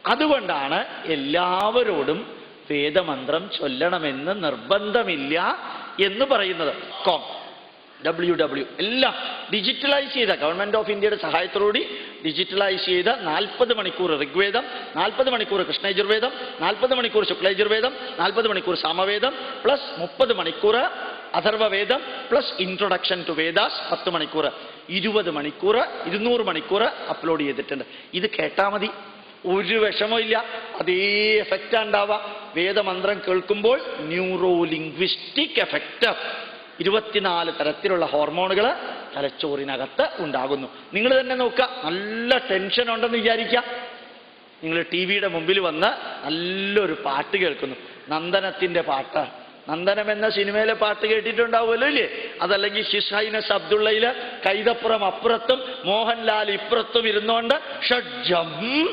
അതുകൊണ്ടാണ് എല്ലാവരോടും വേദമന്ത്രം ചൊല്ലണമെന്ന് നിർബന്ധമില്ല എന്ന് പറയുന്നത് കോം ഡബ്ല്യു ഡബ്ല്യു എല്ലാം ഡിജിറ്റലൈസ് ചെയ്ത ഗവൺമെന്റ് ഓഫ് ഇന്ത്യയുടെ സഹായത്തോടുകൂടി ഡിജിറ്റലൈസ് ചെയ്ത നാൽപ്പത് മണിക്കൂർ ഋഗ്വേദം നാൽപ്പത് മണിക്കൂർ കൃഷ്ണയജുർവേദം നാൽപ്പത് മണിക്കൂർ ശുക്ലയജുർവേദം നാൽപ്പത് മണിക്കൂർ സാമവേദം പ്ലസ് മുപ്പത് മണിക്കൂർ അഥർവവേദം പ്ലസ് ഇൻട്രൊഡക്ഷൻ ടു വേദാസ് പത്ത് മണിക്കൂർ ഇരുപത് മണിക്കൂർ ഇരുന്നൂറ് മണിക്കൂർ അപ്ലോഡ് ചെയ്തിട്ടുണ്ട് ഇത് കേട്ടാൽ മതി ഒരു വിഷമവും ഇല്ല അതേ എഫക്റ്റ് ഉണ്ടാവുക വേദമന്ത്രം കേൾക്കുമ്പോൾ ന്യൂറോ ലിംഗ്വിസ്റ്റിക് എഫക്റ്റ് ഇരുപത്തിനാല് തരത്തിലുള്ള ഹോർമോണുകൾ തലച്ചോറിനകത്ത് ഉണ്ടാകുന്നു നിങ്ങൾ തന്നെ നോക്കുക നല്ല ടെൻഷൻ ഉണ്ടെന്ന് വിചാരിക്കുക നിങ്ങൾ ടി വിയുടെ മുമ്പിൽ വന്ന് നല്ലൊരു പാട്ട് കേൾക്കുന്നു നന്ദനത്തിന്റെ പാട്ട് നന്ദനം എന്ന സിനിമയിലെ പാട്ട് കേട്ടിട്ടുണ്ടാവുമല്ലോ ഇല്ലേ അതല്ലെങ്കിൽ ഷിഷൈനസ് അബ്ദുള്ളയില് കൈതപ്പുറം അപ്പുറത്തും മോഹൻലാൽ ഇപ്പുറത്തും ഇരുന്നോണ്ട് ഷഡ്ജം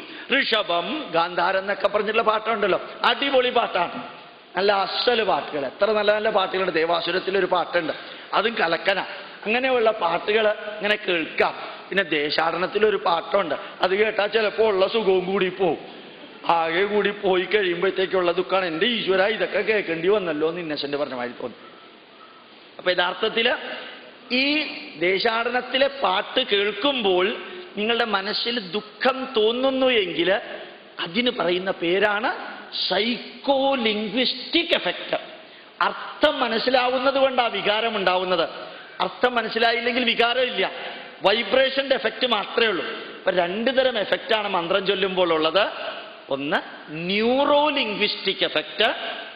ഋഷഭം ഗാന്ധാരം എന്നൊക്കെ പറഞ്ഞിട്ടുള്ള പാട്ടുണ്ടല്ലോ അടിപൊളി പാട്ടാണ് നല്ല അസല് പാട്ടുകൾ എത്ര നല്ല നല്ല പാട്ടുകളുണ്ട് ദേവാസുരത്തിലൊരു പാട്ടുണ്ട് അതും കലക്കന അങ്ങനെയുള്ള പാട്ടുകൾ ഇങ്ങനെ കേൾക്കാം പിന്നെ ദേശാടനത്തിലൊരു പാട്ടുണ്ട് അത് കേട്ടാൽ ചിലപ്പോൾ ഉള്ള സുഖവും കൂടി പോവും ആകെ കൂടി പോയി കഴിയുമ്പോഴത്തേക്കുള്ള ദുഃഖമാണ് എൻ്റെ ഈശ്വര ഇതൊക്കെ കേൾക്കേണ്ടി വന്നല്ലോ എന്ന് ഇന്നസെന്റ് പറഞ്ഞ മാതിരി തോന്നി അപ്പൊ യഥാർത്ഥത്തില് ഈ ദേശാടനത്തിലെ പാട്ട് കേൾക്കുമ്പോൾ നിങ്ങളുടെ മനസ്സിൽ ദുഃഖം തോന്നുന്നു എങ്കിൽ അതിന് പറയുന്ന പേരാണ് സൈക്കോ ലിംഗ്വിസ്റ്റിക് എഫക്റ്റ് അർത്ഥം മനസ്സിലാവുന്നത് കൊണ്ടാ വികാരം ഉണ്ടാവുന്നത് അർത്ഥം മനസ്സിലായില്ലെങ്കിൽ വികാരം ഇല്ല വൈബ്രേഷന്റെ എഫക്റ്റ് മാത്രമേ ഉള്ളൂ ഇപ്പൊ രണ്ടു തരം എഫക്റ്റാണ് മന്ത്രം ചൊല്ലുമ്പോൾ ഉള്ളത് ഒന്ന് ന്യൂറോ ലിംഗ്വിസ്റ്റിക് എഫക്റ്റ്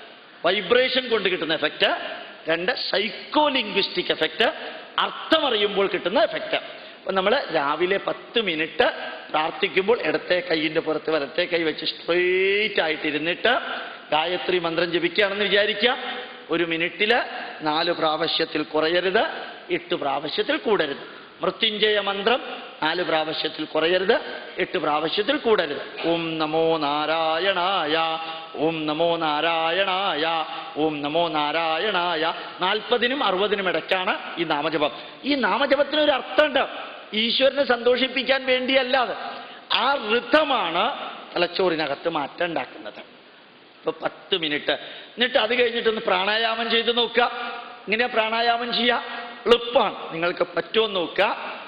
വൈബ്രേഷൻ കൊണ്ട് കിട്ടുന്ന എഫക്റ്റ് രണ്ട് സൈക്കോ ലിംഗ്വിസ്റ്റിക് എഫക്റ്റ് അർത്ഥമറിയുമ്പോൾ കിട്ടുന്ന എഫക്റ്റ് അപ്പൊ നമ്മൾ രാവിലെ പത്ത് മിനിറ്റ് പ്രാർത്ഥിക്കുമ്പോൾ ഇടത്തെ കൈയിന്റെ പുറത്ത് വലത്തെ കൈ വെച്ച് സ്ട്രെയിറ്റ് ആയിട്ട് ഇരുന്നിട്ട് ഗായത്രി മന്ത്രം ജപിക്കുകയാണെന്ന് വിചാരിക്കുക ഒരു മിനിറ്റില് നാല് പ്രാവശ്യത്തിൽ കുറയരുത് എട്ട് പ്രാവശ്യത്തിൽ കൂടരുത് മൃത്യുഞ്ജയ മന്ത്രം നാല് പ്രാവശ്യത്തിൽ കുറയരുത് എട്ട് പ്രാവശ്യത്തിൽ കൂടരുത് ഓം നമോ നാരായണായ ഓം നമോ നാരായണായ ഓം നമോ നാരായണായ നാൽപ്പതിനും അറുപതിനും ഇടയ്ക്കാണ് ഈ നാമജപം ഈ നാമജപത്തിന് ഒരു അർത്ഥമുണ്ട് ഈശ്വരനെ സന്തോഷിപ്പിക്കാൻ വേണ്ടിയല്ലാതെ ആ ഋതമാണ് തലച്ചോറിനകത്ത് മാറ്റം ഉണ്ടാക്കുന്നത് ഇപ്പൊ പത്ത് മിനിറ്റ് എന്നിട്ട് അത് കഴിഞ്ഞിട്ടൊന്ന് പ്രാണായാമം ചെയ്ത് നോക്കുക ഇങ്ങനെ പ്രാണായാമം ചെയ്യുക എളുപ്പമാണ് നിങ്ങൾക്ക് പറ്റുമോ നോക്കുക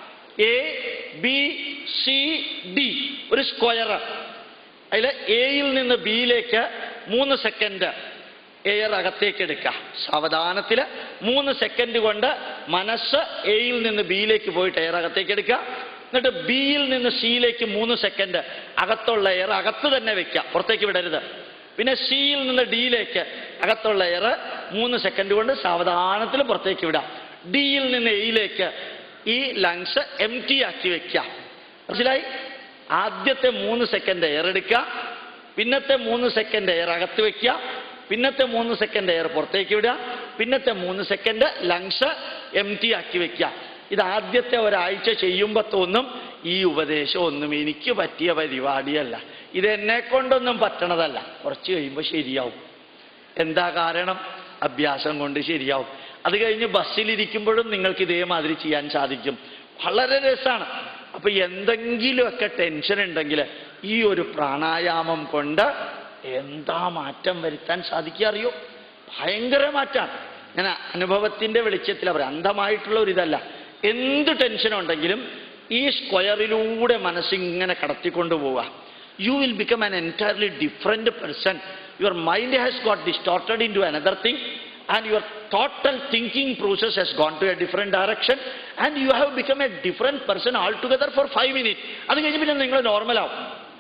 എ ബി സി ഡി ഒരു സ്ക്വയർ അതിൽ എയിൽ നിന്ന് ബിയിലേക്ക് മൂന്ന് സെക്കൻഡ് എയർ അകത്തേക്ക് എടുക്കുക സാവധാനത്തിൽ മൂന്ന് സെക്കൻഡ് കൊണ്ട് മനസ്സ് എയിൽ നിന്ന് ബിയിലേക്ക് പോയിട്ട് എയർ അകത്തേക്ക് എടുക്കുക എന്നിട്ട് ബിയിൽ നിന്ന് സിയിലേക്ക് മൂന്ന് സെക്കൻഡ് അകത്തുള്ള എയർ അകത്ത് തന്നെ വെക്കുക പുറത്തേക്ക് വിടരുത് പിന്നെ സിയിൽ നിന്ന് ഡിയിലേക്ക് അകത്തുള്ള എയർ മൂന്ന് സെക്കൻഡ് കൊണ്ട് സാവധാനത്തിൽ പുറത്തേക്ക് വിടാം ഡിയിൽ നിന്ന് എയിലേക്ക് ഈ ലങ്സ് എം ടി ആക്കി വെക്കുക മനസ്സിലായി ആദ്യത്തെ മൂന്ന് സെക്കൻഡ് എയർ എടുക്കുക പിന്നത്തെ മൂന്ന് സെക്കൻഡ് എയർ അകത്ത് വെക്കുക പിന്നത്തെ മൂന്ന് സെക്കൻഡ് എയർ പുറത്തേക്ക് വിടുക പിന്നത്തെ മൂന്ന് സെക്കൻഡ് ലങ്സ് എം ടി ആക്കി വെക്കുക ഇത് ആദ്യത്തെ ഒരാഴ്ച ചെയ്യുമ്പോൾ തോന്നും ഈ ഉപദേശം ഒന്നും എനിക്ക് പറ്റിയ പരിപാടിയല്ല ഇത് എന്നെ കൊണ്ടൊന്നും പറ്റണതല്ല കുറച്ച് കഴിയുമ്പോൾ ശരിയാവും എന്താ കാരണം അഭ്യാസം കൊണ്ട് ശരിയാവും അത് കഴിഞ്ഞ് ബസ്സിലിരിക്കുമ്പോഴും നിങ്ങൾക്ക് ഇതേമാതിരി ചെയ്യാൻ സാധിക്കും വളരെ രസമാണ് അപ്പൊ എന്തെങ്കിലുമൊക്കെ ടെൻഷൻ ഉണ്ടെങ്കിൽ ഈ ഒരു പ്രാണായാമം കൊണ്ട് എന്താ മാറ്റം വരുത്താൻ സാധിക്കുക അറിയോ ഭയങ്കര മാറ്റാണ് ഞാൻ അനുഭവത്തിന്റെ വെളിച്ചത്തിൽ പറയാം അന്ധമായിട്ടുള്ള ഒരു ഇതല്ല എന്ത് ടെൻഷൻ ഉണ്ടെങ്കിലും ഈ സ്ക്വയറിലൂടെ മനസ്സിങ്ങനെ കടത്തിക്കൊണ്ടു പോവുക you will become an entirely different person your mind has got distorted into another thing and your total thinking process has gone to a different direction and you have become a different person altogether for five minutes അത് കഴിഞ്ഞ് പിന്നെ നിങ്ങൾ നോർമലാവും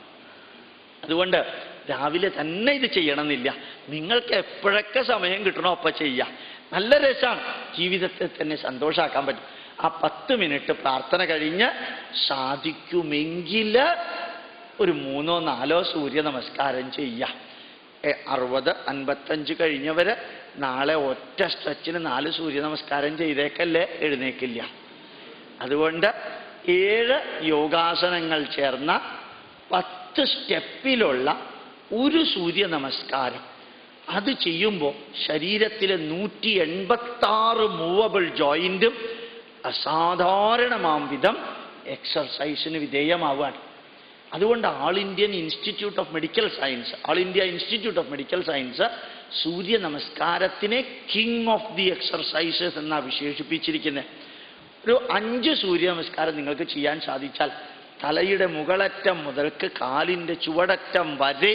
അതുകൊണ്ട് രാവിലെ തന്നെ ഇത് ചെയ്യണമെന്നില്ല നിങ്ങൾക്ക് എപ്പോഴൊക്കെ സമയം കിട്ടണോ അപ്പം ചെയ്യാം നല്ല രസമാണ് ജീവിതത്തെ തന്നെ സന്തോഷമാക്കാൻ പറ്റും ആ പത്ത് മിനിറ്റ് പ്രാർത്ഥന കഴിഞ്ഞ് സാധിക്കുമെങ്കിൽ ഒരു മൂന്നോ നാലോ സൂര്യ നമസ്കാരം ചെയ്യാം എ, അറുപത് അൻപത്തഞ്ച് കഴിഞ്ഞവര് നാളെ ഒറ്റ സ്ട്രെച്ചിന് നാല് സൂര്യ നമസ്കാരം ചെയ്തേക്കല്ലേ എഴുന്നേക്കില്ല അതുകൊണ്ട് ഏഴ് യോഗാസനങ്ങൾ ചേർന്ന പത്ത് സ്റ്റെപ്പിലുള്ള ഒരു സൂര്യ നമസ്കാരം അത് ചെയ്യുമ്പോൾ ശരീരത്തിലെ നൂറ്റി എൺപത്തി ആറ് മൂവബിൾ ജോയിന്റും അസാധാരണമാം വിധം എക്സർസൈസിന് വിധേയമാവുകയാണ് അതുകൊണ്ട് all Indian institute of medical science all India institute of medical science Surya നമസ്കാരത്തിനെ കിങ് ഓഫ് ദി എക്സർസൈസസ് എന്നാണ് വിശേഷിപ്പിച്ചിരിക്കുന്നത് ഒരു അഞ്ച് സൂര്യ നമസ്കാരം നിങ്ങൾക്ക് ചെയ്യാൻ സാധിച്ചാൽ തലയുടെ മുകളറ്റം മുതൽക്ക് കാലിൻ്റെ ചുവടറ്റം വരെ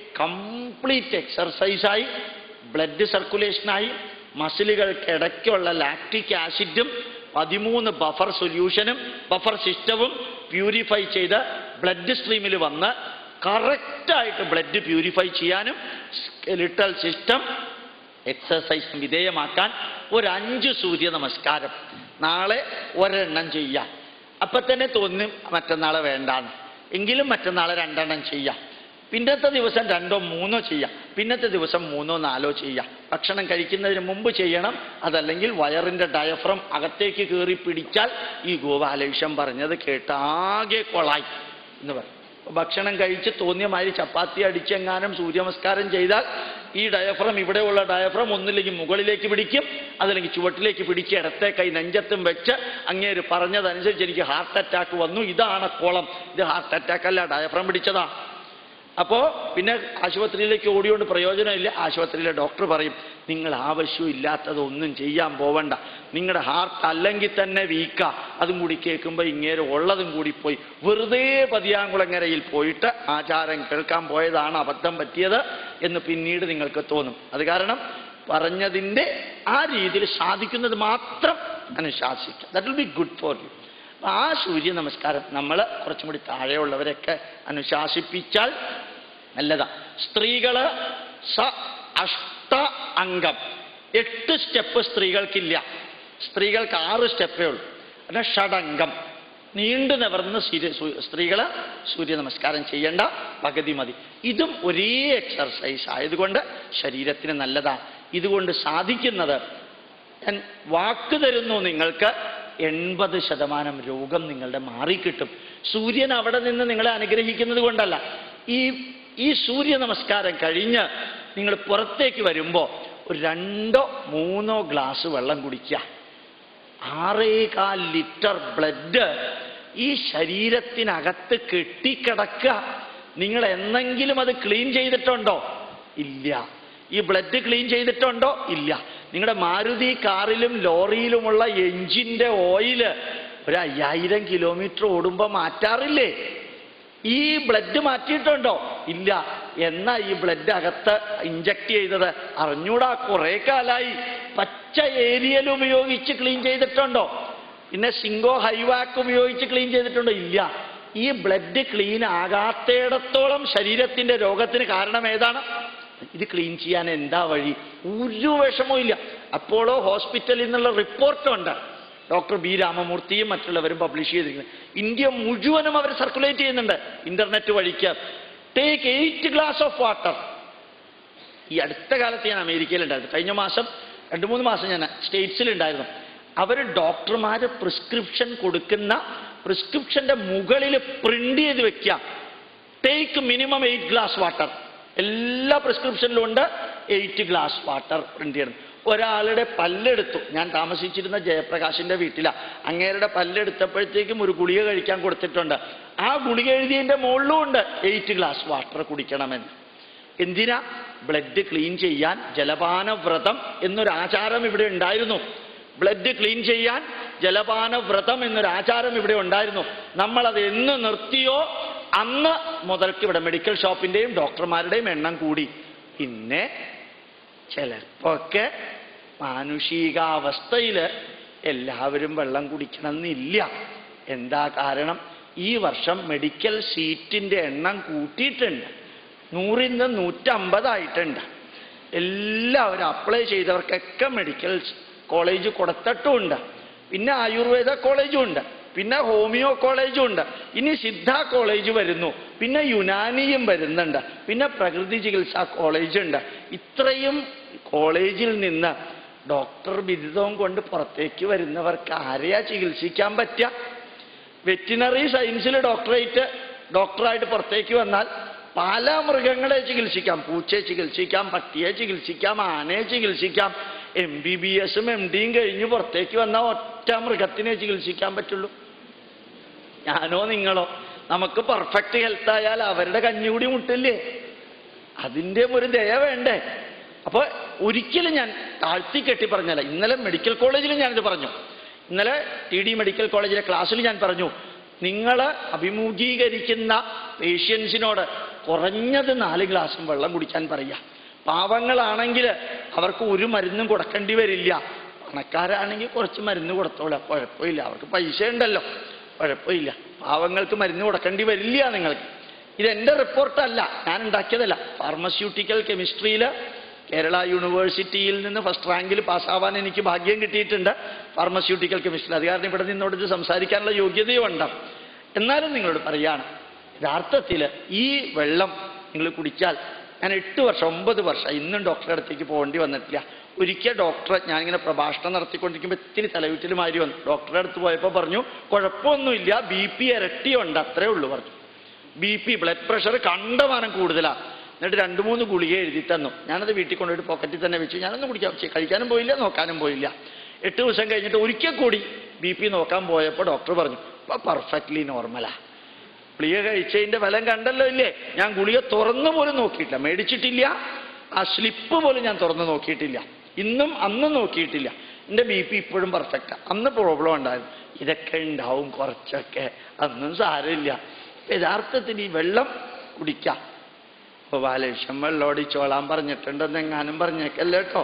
കംപ്ലീറ്റ് എക്സർസൈസായി ബ്ലഡ് സർക്കുലേഷനായി മസിലുകൾക്ക് ഇടയ്ക്കുള്ള ലാക്റ്റിക് ആസിഡും പതിമൂന്ന് ബഫർ സൊല്യൂഷനും ബഫർ സിസ്റ്റവും പ്യൂരിഫൈ ചെയ്ത് ബ്ലഡ് സ്ട്രീമിൽ വന്ന് കറക്റ്റായിട്ട് ബ്ലഡ് പ്യൂരിഫൈ ചെയ്യാനും സ്കെലിട്ടൽ സിസ്റ്റം എക്സസൈസ് വിധേയമാക്കാൻ ഒരു അഞ്ച് സൂര്യ നമസ്കാരം നാളെ ഒരെണ്ണം ചെയ്യാം അപ്പൊ തന്നെ തോന്നും മറ്റന്നാളെ വേണ്ടാന്ന് എങ്കിലും മറ്റന്നാളെ രണ്ടെണ്ണം ചെയ്യാം പിന്നത്തെ ദിവസം രണ്ടോ മൂന്നോ ചെയ്യാം പിന്നത്തെ ദിവസം മൂന്നോ നാലോ ചെയ്യാം ഭക്ഷണം കഴിക്കുന്നതിന് മുമ്പ് ചെയ്യണം അതല്ലെങ്കിൽ വയറിന്റെ ഡയഫ്രം അകത്തേക്ക് കയറി പിടിച്ചാൽ ഈ ഗോപാലകൃഷ്ണൻ പറഞ്ഞത് കേട്ട് ആകെ കൊളായി എന്ന് പറയും അപ്പൊ ഭക്ഷണം കഴിച്ച് തോന്നിയ മാതിരി ചപ്പാത്തി അടിച്ചെങ്ങാനും സൂര്യനമസ്കാരം ചെയ്താൽ ഈ ഡയഫ്രം ഇവിടെയുള്ള ഡയഫ്രം ഒന്നില്ലെങ്കിൽ മുകളിലേക്ക് പിടിക്കും അതല്ലെങ്കിൽ ചുവട്ടിലേക്ക് പിടിച്ച് ഇടത്തെ കൈ നെഞ്ചത്തും വെച്ച് അങ്ങേര് പറഞ്ഞതനുസരിച്ച് എനിക്ക് ഹാർട്ട് അറ്റാക്ക് വന്നു ഇതാണ് കോളം ഇത് ഹാർട്ട് അറ്റാക്ക് അല്ല ഡയഫ്രം പിടിച്ചതാ അപ്പോ പിന്നെ ആശുപത്രിയിലേക്ക് ഓടിയോണ്ട് പ്രയോജനമില്ല ആശുപത്രിയിലെ ഡോക്ടർ പറയും നിങ്ങൾ ആവശ്യമില്ലാത്തതൊന്നും ചെയ്യാൻ പോവണ്ട നിങ്ങളുടെ ഹാർട്ട് അല്ലെങ്കിൽ തന്നെ വീക്കാ അതും കൂടി കേൾക്കുമ്പോൾ ഇങ്ങേരെ ഉള്ളതും കൂടി പോയി വെറുതെ പതിയാങ്കുളങ്ങരയിൽ പോയിട്ട് ആചാരം കേൾക്കാൻ പോയതാണ് അബദ്ധം പറ്റിയത് എന്ന് പിന്നീട് നിങ്ങൾക്ക് തോന്നും അത് കാരണം പറഞ്ഞതിൻ്റെ ആ രീതിയിൽ സാധിക്കുന്നത് മാത്രം അനുശാസിക്കുക that will be good for you ആ സൂര്യ നമസ്കാരം നമ്മൾ കുറച്ചും കൂടി താഴെയുള്ളവരൊക്കെ അനുശാസിപ്പിച്ചാൽ നല്ലതാ സ്ത്രീകള് സ അഷ്ട അംഗം എട്ട് സ്റ്റെപ്പ് സ്ത്രീകൾക്കില്ല സ്ത്രീകൾക്ക് ആറ് സ്റ്റെപ്പേ ഉള്ളൂ പിന്നെ ഷഡംഗം നീണ്ടു നിവർന്ന് സൂര്യ സ്ത്രീകൾ സൂര്യ നമസ്കാരം ചെയ്യേണ്ട പകുതി മതി ഇതും ഒരേ എക്സർസൈസ് ആയതുകൊണ്ട് ശരീരത്തിന് നല്ലതാണ് ഇതുകൊണ്ട് സാധിക്കുന്നത് ഞാൻ വാക്ക് തരുന്നു നിങ്ങൾക്ക് എൺപത് ശതമാനം രോഗം നിങ്ങളുടെ മാറിക്കിട്ടും സൂര്യൻ അവിടെ നിന്ന് നിങ്ങളെ അനുഗ്രഹിക്കുന്നത് കൊണ്ടല്ല ഈ ഈ സൂര്യ നമസ്കാരം കഴിഞ്ഞ് നിങ്ങൾ പുറത്തേക്ക് വരുമ്പോൾ ഒരു രണ്ടോ മൂന്നോ ഗ്ലാസ് വെള്ളം കുടിക്കുക ആറേകാൽ ലിറ്റർ ബ്ലഡ് ഈ ശരീരത്തിനകത്ത് കെട്ടിക്കിടക്കുക നിങ്ങൾ എന്നെങ്കിലും അത് ക്ലീൻ ചെയ്തിട്ടുണ്ടോ ഇല്ല ഈ ബ്ലഡ് ക്ലീൻ ചെയ്തിട്ടുണ്ടോ ഇല്ല നിങ്ങളുടെ മാരുതി കാറിലും ലോറിയിലുമുള്ള എഞ്ചിന്റെ ഓയില് ഒരു അയ്യായിരം കിലോമീറ്റർ ഓടുമ്പോൾ മാറ്റാറില്ലേ ഈ ബ്ലഡ് മാറ്റിയിട്ടുണ്ടോ ഇല്ല എന്നാ ഈ ബ്ലഡ് അകത്ത് ഇഞ്ചക്ട് ചെയ്തത് അറിഞ്ഞൂടാ കുറെ കാലായി പച്ച ഏരിയൽ ഉപയോഗിച്ച് ക്ലീൻ ചെയ്തിട്ടുണ്ടോ പിന്നെ സിംഗോ ഹൈവാക്ക് ഉപയോഗിച്ച് ക്ലീൻ ചെയ്തിട്ടുണ്ടോ ഇല്ല ഈ ബ്ലഡ് ക്ലീൻ ആകാത്തേടത്തോളം ശരീരത്തിന്റെ രോഗത്തിന് കാരണം ഏതാണ് ഇത് ക്ലീൻ ചെയ്യാൻ എന്താ വഴി ഒരു വിഷമവും ഇല്ല അപ്പോളോ ഹോസ്പിറ്റലിൽ നിന്നുള്ള റിപ്പോർട്ടുണ്ട് ഡോക്ടർ ബി രാമമൂർത്തിയും മറ്റുള്ളവരും പബ്ലിഷ് ചെയ്തിരിക്കുന്നത് ഇന്ത്യ മുഴുവനും അവർ സർക്കുലേറ്റ് ചെയ്യുന്നുണ്ട് ഇന്റർനെറ്റ് വഴിക്ക് take eight glass of water ഈ അടുത്ത കാലത്ത് ഞാൻ അമേരിക്കയിലുണ്ടായിരുന്നു കഴിഞ്ഞ മാസം രണ്ട് മൂന്ന് മാസം ഞാൻ സ്റ്റേറ്റ്സിലുണ്ടായിരുന്നു അവർ ഡോക്ടർമാർ പ്രിസ്ക്രിപ്ഷൻ കൊടുക്കുന്ന പ്രിസ്ക്രിപ്ഷന്റെ മുകളിൽ പ്രിന്റ് ചെയ്ത് വെക്കുക take minimum eight glass water എല്ലാ പ്രിസ്ക്രിപ്ഷനിലും ഉണ്ട് എയ്റ്റ് ഗ്ലാസ് വാട്ടർ പ്രിന്റ് ചെയ്യണം ഒരാളുടെ പല്ലെടുത്തു ഞാൻ താമസിച്ചിരുന്ന ജയപ്രകാശിന്റെ വീട്ടിലാ അങ്ങേരുടെ പല്ലെടുത്തപ്പോഴത്തേക്കും ഒരു ഗുളിക കഴിക്കാൻ കൊടുത്തിട്ടുണ്ട് ആ ഗുളിക എഴുതിയതിന്റെ മുകളിലും ഉണ്ട് എയ്റ്റ് ഗ്ലാസ് വാട്ടർ കുടിക്കണമെന്ന് എന്തിനാ ബ്ലഡ് ക്ലീൻ ചെയ്യാൻ ജലപാന വ്രതം എന്നൊരു ആചാരം ഇവിടെ ഉണ്ടായിരുന്നു ബ്ലഡ് ക്ലീൻ ചെയ്യാൻ ജലപാന വ്രതം എന്നൊരു ആചാരം ഇവിടെ ഉണ്ടായിരുന്നു നമ്മളത് എന്ന് നിർത്തിയോ അന്ന് മുതൽക്ക് ഇവിടെ മെഡിക്കൽ ഷോപ്പിന്റെയും ഡോക്ടർമാരുടെയും എണ്ണം കൂടി പിന്നെ ചിലർക്കൊക്കെ മാനുഷികാവസ്ഥയിൽ എല്ലാവരും വെള്ളം കുടിക്കണമെന്നില്ല എന്താ കാരണം ഈ വർഷം മെഡിക്കൽ സീറ്റിന്റെ എണ്ണം കൂട്ടിയിട്ടുണ്ട് നൂറിൽ നിന്ന് നൂറ്റമ്പതായിട്ടുണ്ട് എല്ലാവരും അപ്ലൈ ചെയ്തവർക്കൊക്കെ മെഡിക്കൽ കോളേജ് കൊടുത്തിട്ടുമുണ്ട് പിന്നെ ആയുർവേദ കോളേജും ഉണ്ട് പിന്നെ ഹോമിയോ കോളേജും ഉണ്ട് ഇനി സിദ്ധ കോളേജ് വരുന്നു പിന്നെ യുനാനിയും വരുന്നുണ്ട് പിന്നെ പ്രകൃതി ചികിത്സാ കോളേജ് ഉണ്ട് ഇത്രയും കോളേജിൽ നിന്ന് ഡോക്ടർ ബിരുദവും കൊണ്ട് പുറത്തേക്ക് വരുന്നവർക്ക് ആരെയാ ചികിത്സിക്കാൻ പറ്റുക വെറ്റിനറി സയൻസിൽ ഡോക്ടറേറ്റ് ഡോക്ടറായിട്ട് പുറത്തേക്ക് വന്നാൽ പല മൃഗങ്ങളെ ചികിത്സിക്കാം പൂച്ചയെ ചികിത്സിക്കാം പട്ടിയെ ചികിത്സിക്കാം ആനയെ ചികിത്സിക്കാം എം ബി ബി എസും എം ഡിയും കഴിഞ്ഞ് പുറത്തേക്ക് വന്നാൽ ഒറ്റ മൃഗത്തിനെ ചികിത്സിക്കാൻ പറ്റുള്ളൂ ഞാനോ നിങ്ങളോ നമുക്ക് പെർഫെക്റ്റ് ഹെൽത്ത് ആയാൽ അവരുടെ കഞ്ഞുകൂടി മുട്ടില്ലേ അതിൻ്റെ ഒരു ദയ വേണ്ടേ അപ്പോൾ ഒരിക്കലും ഞാൻ താഴ്ത്തി കെട്ടി പറഞ്ഞല്ല ഇന്നലെ മെഡിക്കൽ കോളേജിൽ ഞാനിത് പറഞ്ഞു ഇന്നലെ ടി ഡി മെഡിക്കൽ കോളേജിലെ ക്ലാസ്സിൽ ഞാൻ പറഞ്ഞു നിങ്ങൾ അഭിമുഖീകരിക്കുന്ന പേഷ്യൻസിനോട് കുറഞ്ഞത് നാല് ഗ്ലാസും വെള്ളം കുടിക്കാൻ പറയുക പാവങ്ങളാണെങ്കിൽ അവർക്ക് ഒരു മരുന്നും കൊടുക്കേണ്ടി വരില്ല പണക്കാരാണെങ്കിൽ കുറച്ച് മരുന്ന് കൊടുത്തോളാം കുഴപ്പമില്ല അവർക്ക് പൈസ ഉണ്ടല്ലോ കുഴപ്പമില്ല പാവങ്ങൾക്ക് മരുന്ന് കൊടുക്കേണ്ടി വരില്ല നിങ്ങൾക്ക് ഇതെന്റെ റിപ്പോർട്ടല്ല ഞാൻ ഉണ്ടാക്കിയതല്ല ഫാർമസ്യൂട്ടിക്കൽ കെമിസ്ട്രിയിൽ കേരള യൂണിവേഴ്സിറ്റിയിൽ നിന്ന് ഫസ്റ്റ് റാങ്കിൽ പാസ്സാവാൻ എനിക്ക് ഭാഗ്യം കിട്ടിയിട്ടുണ്ട് ഫാർമസ്യൂട്ടിക്കൽ കെമിസ്ട്രി അത് കാരണം ഇവിടെ നിന്നോട് ഇത് സംസാരിക്കാനുള്ള യോഗ്യതയും ഉണ്ട് എന്നാലും നിങ്ങളോട് പറയാണ് യഥാർത്ഥത്തിൽ ഈ വെള്ളം നിങ്ങൾ കുടിച്ചാൽ ഞാൻ എട്ട് വർഷം ഒമ്പത് വർഷം ഇന്നും ഡോക്ടറുടെ അടുത്തേക്ക് പോകേണ്ടി വന്നിട്ടില്ല ഒരിക്കൽ ഡോക്ടറെ ഞാനിങ്ങനെ പ്രഭാഷണം നടത്തിക്കൊണ്ടിരിക്കുമ്പോൾ ഇത്തിരി തലവിറ്റിൽ മാറി വന്നു ഡോക്ടറുടെ അടുത്ത് പോയപ്പോൾ പറഞ്ഞു കുഴപ്പമൊന്നുമില്ല ബി പി ഇരട്ടിയുണ്ട് അത്രേ ഉള്ളൂ പറഞ്ഞു ബി പി ബ്ലഡ് പ്രഷർ കണ്ടമാനം കൂടുതലാണ് എന്നിട്ട് രണ്ട് മൂന്ന് ഗുളിക എഴുതി തന്നു ഞാനത് വീട്ടിൽ കൊണ്ടുപോയിട്ട് പോക്കറ്റിൽ തന്നെ വെച്ചു ഞാനൊന്നും കുടിക്കാൻ ചെ- കഴിക്കാനും പോയില്ല നോക്കാനും പോയില്ല എട്ട് ദിവസം കഴിഞ്ഞിട്ട് ഒരിക്കൽ കൂടി ബി പി നോക്കാൻ പോയപ്പോൾ ഡോക്ടർ പറഞ്ഞു ഇപ്പൊ പെർഫെക്റ്റ്ലി നോർമലാ ഗുളിക കഴിച്ചതിന്റെ ഫലം കണ്ടല്ലോ ഇല്ലേ ഞാൻ ഗുളിക തുറന്നു പോലും നോക്കിയിട്ടില്ല മേടിച്ചിട്ടില്ല ആ സ്ലിപ്പ് പോലും ഞാൻ തുറന്നു നോക്കിയിട്ടില്ല ഇന്നും അന്നും നോക്കിയിട്ടില്ല എൻ്റെ ബി പി ഇപ്പോഴും പെർഫെക്റ്റാ അന്ന് പ്രോബ്ലം ഉണ്ടായിരുന്നു ഇതൊക്കെ ഉണ്ടാവും കുറച്ചൊക്കെ അന്നും സാരമില്ല യഥാർത്ഥത്തിൽ ഈ വെള്ളം കുടിക്കാം ഇപ്പൊ ബാലകൃഷ്ണൻ വെള്ളോടിച്ചോളാൻ പറഞ്ഞിട്ടുണ്ടെന്നെങ്ങാനും പറഞ്ഞേക്കല്ലേ കേട്ടോ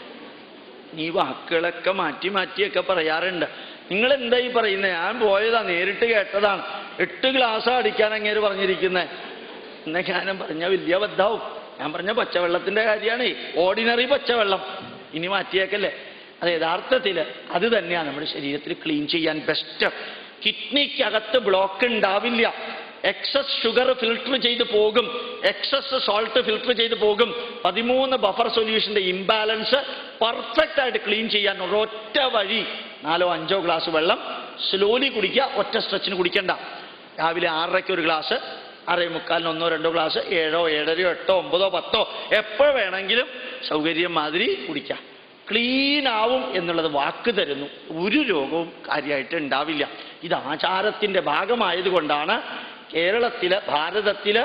നീ വാക്കുകളൊക്കെ മാറ്റി മാറ്റിയൊക്കെ പറയാറുണ്ട് നിങ്ങൾ എന്താ ഈ പറയുന്നത് ഞാൻ പോയതാ നേരിട്ട് കേട്ടതാണ് എട്ട് ഗ്ലാസ് അടിക്കാൻ അങ്ങേര് പറഞ്ഞിരിക്കുന്നത് എന്നെ ഞാനും പറഞ്ഞ വലിയ ബദ്ധാവും ഞാൻ പറഞ്ഞ പച്ചവെള്ളത്തിന്റെ കാര്യമാണ് ഓർഡിനറി പച്ചവെള്ളം ഇനി മാറ്റിയേക്കല്ലേ അത് യഥാർത്ഥത്തിൽ അത് തന്നെയാണ് നമ്മുടെ ശരീരത്തിൽ ക്ലീൻ ചെയ്യാൻ ബെസ്റ്റ് കിഡ്നിക്കകത്ത് ബ്ലോക്ക് ഉണ്ടാവില്ല എക്സസ് ഷുഗർ ഫിൽട്ടർ ചെയ്ത് പോകും എക്സസ് സോൾട്ട് ഫിൽട്ടർ ചെയ്ത് പോകും പതിമൂന്ന് ബഫർ സൊല്യൂഷന്റെ ഇംബാലൻസ് പെർഫെക്റ്റ് ആയിട്ട് ക്ലീൻ ചെയ്യാൻ ഒരൊറ്റ വഴി നാലോ അഞ്ചോ ഗ്ലാസ് വെള്ളം സ്ലോലി കുടിക്കുക ഒറ്റ സ്ട്രെച്ചിന് കുടിക്കണ്ട രാവിലെ ആറരയ്ക്ക് ഒരു ഗ്ലാസ് ആറേ മുക്കാലിന് ഒന്നോ രണ്ടോ ഗ്ലാസ് ഏഴോ ഏഴരയോ എട്ടോ ഒമ്പതോ പത്തോ എപ്പോൾ വേണമെങ്കിലും സൗകര്യം മാതിരി കുടിക്കാം ക്ലീൻ ആവും എന്നുള്ളത് വാക്ക് തരുന്നു ഒരു രോഗവും കാര്യമായിട്ട് ഉണ്ടാവില്ല ഇത് ആചാരത്തിന്റെ ഭാഗമായതുകൊണ്ടാണ് കേരളത്തില് ഭാരതത്തില്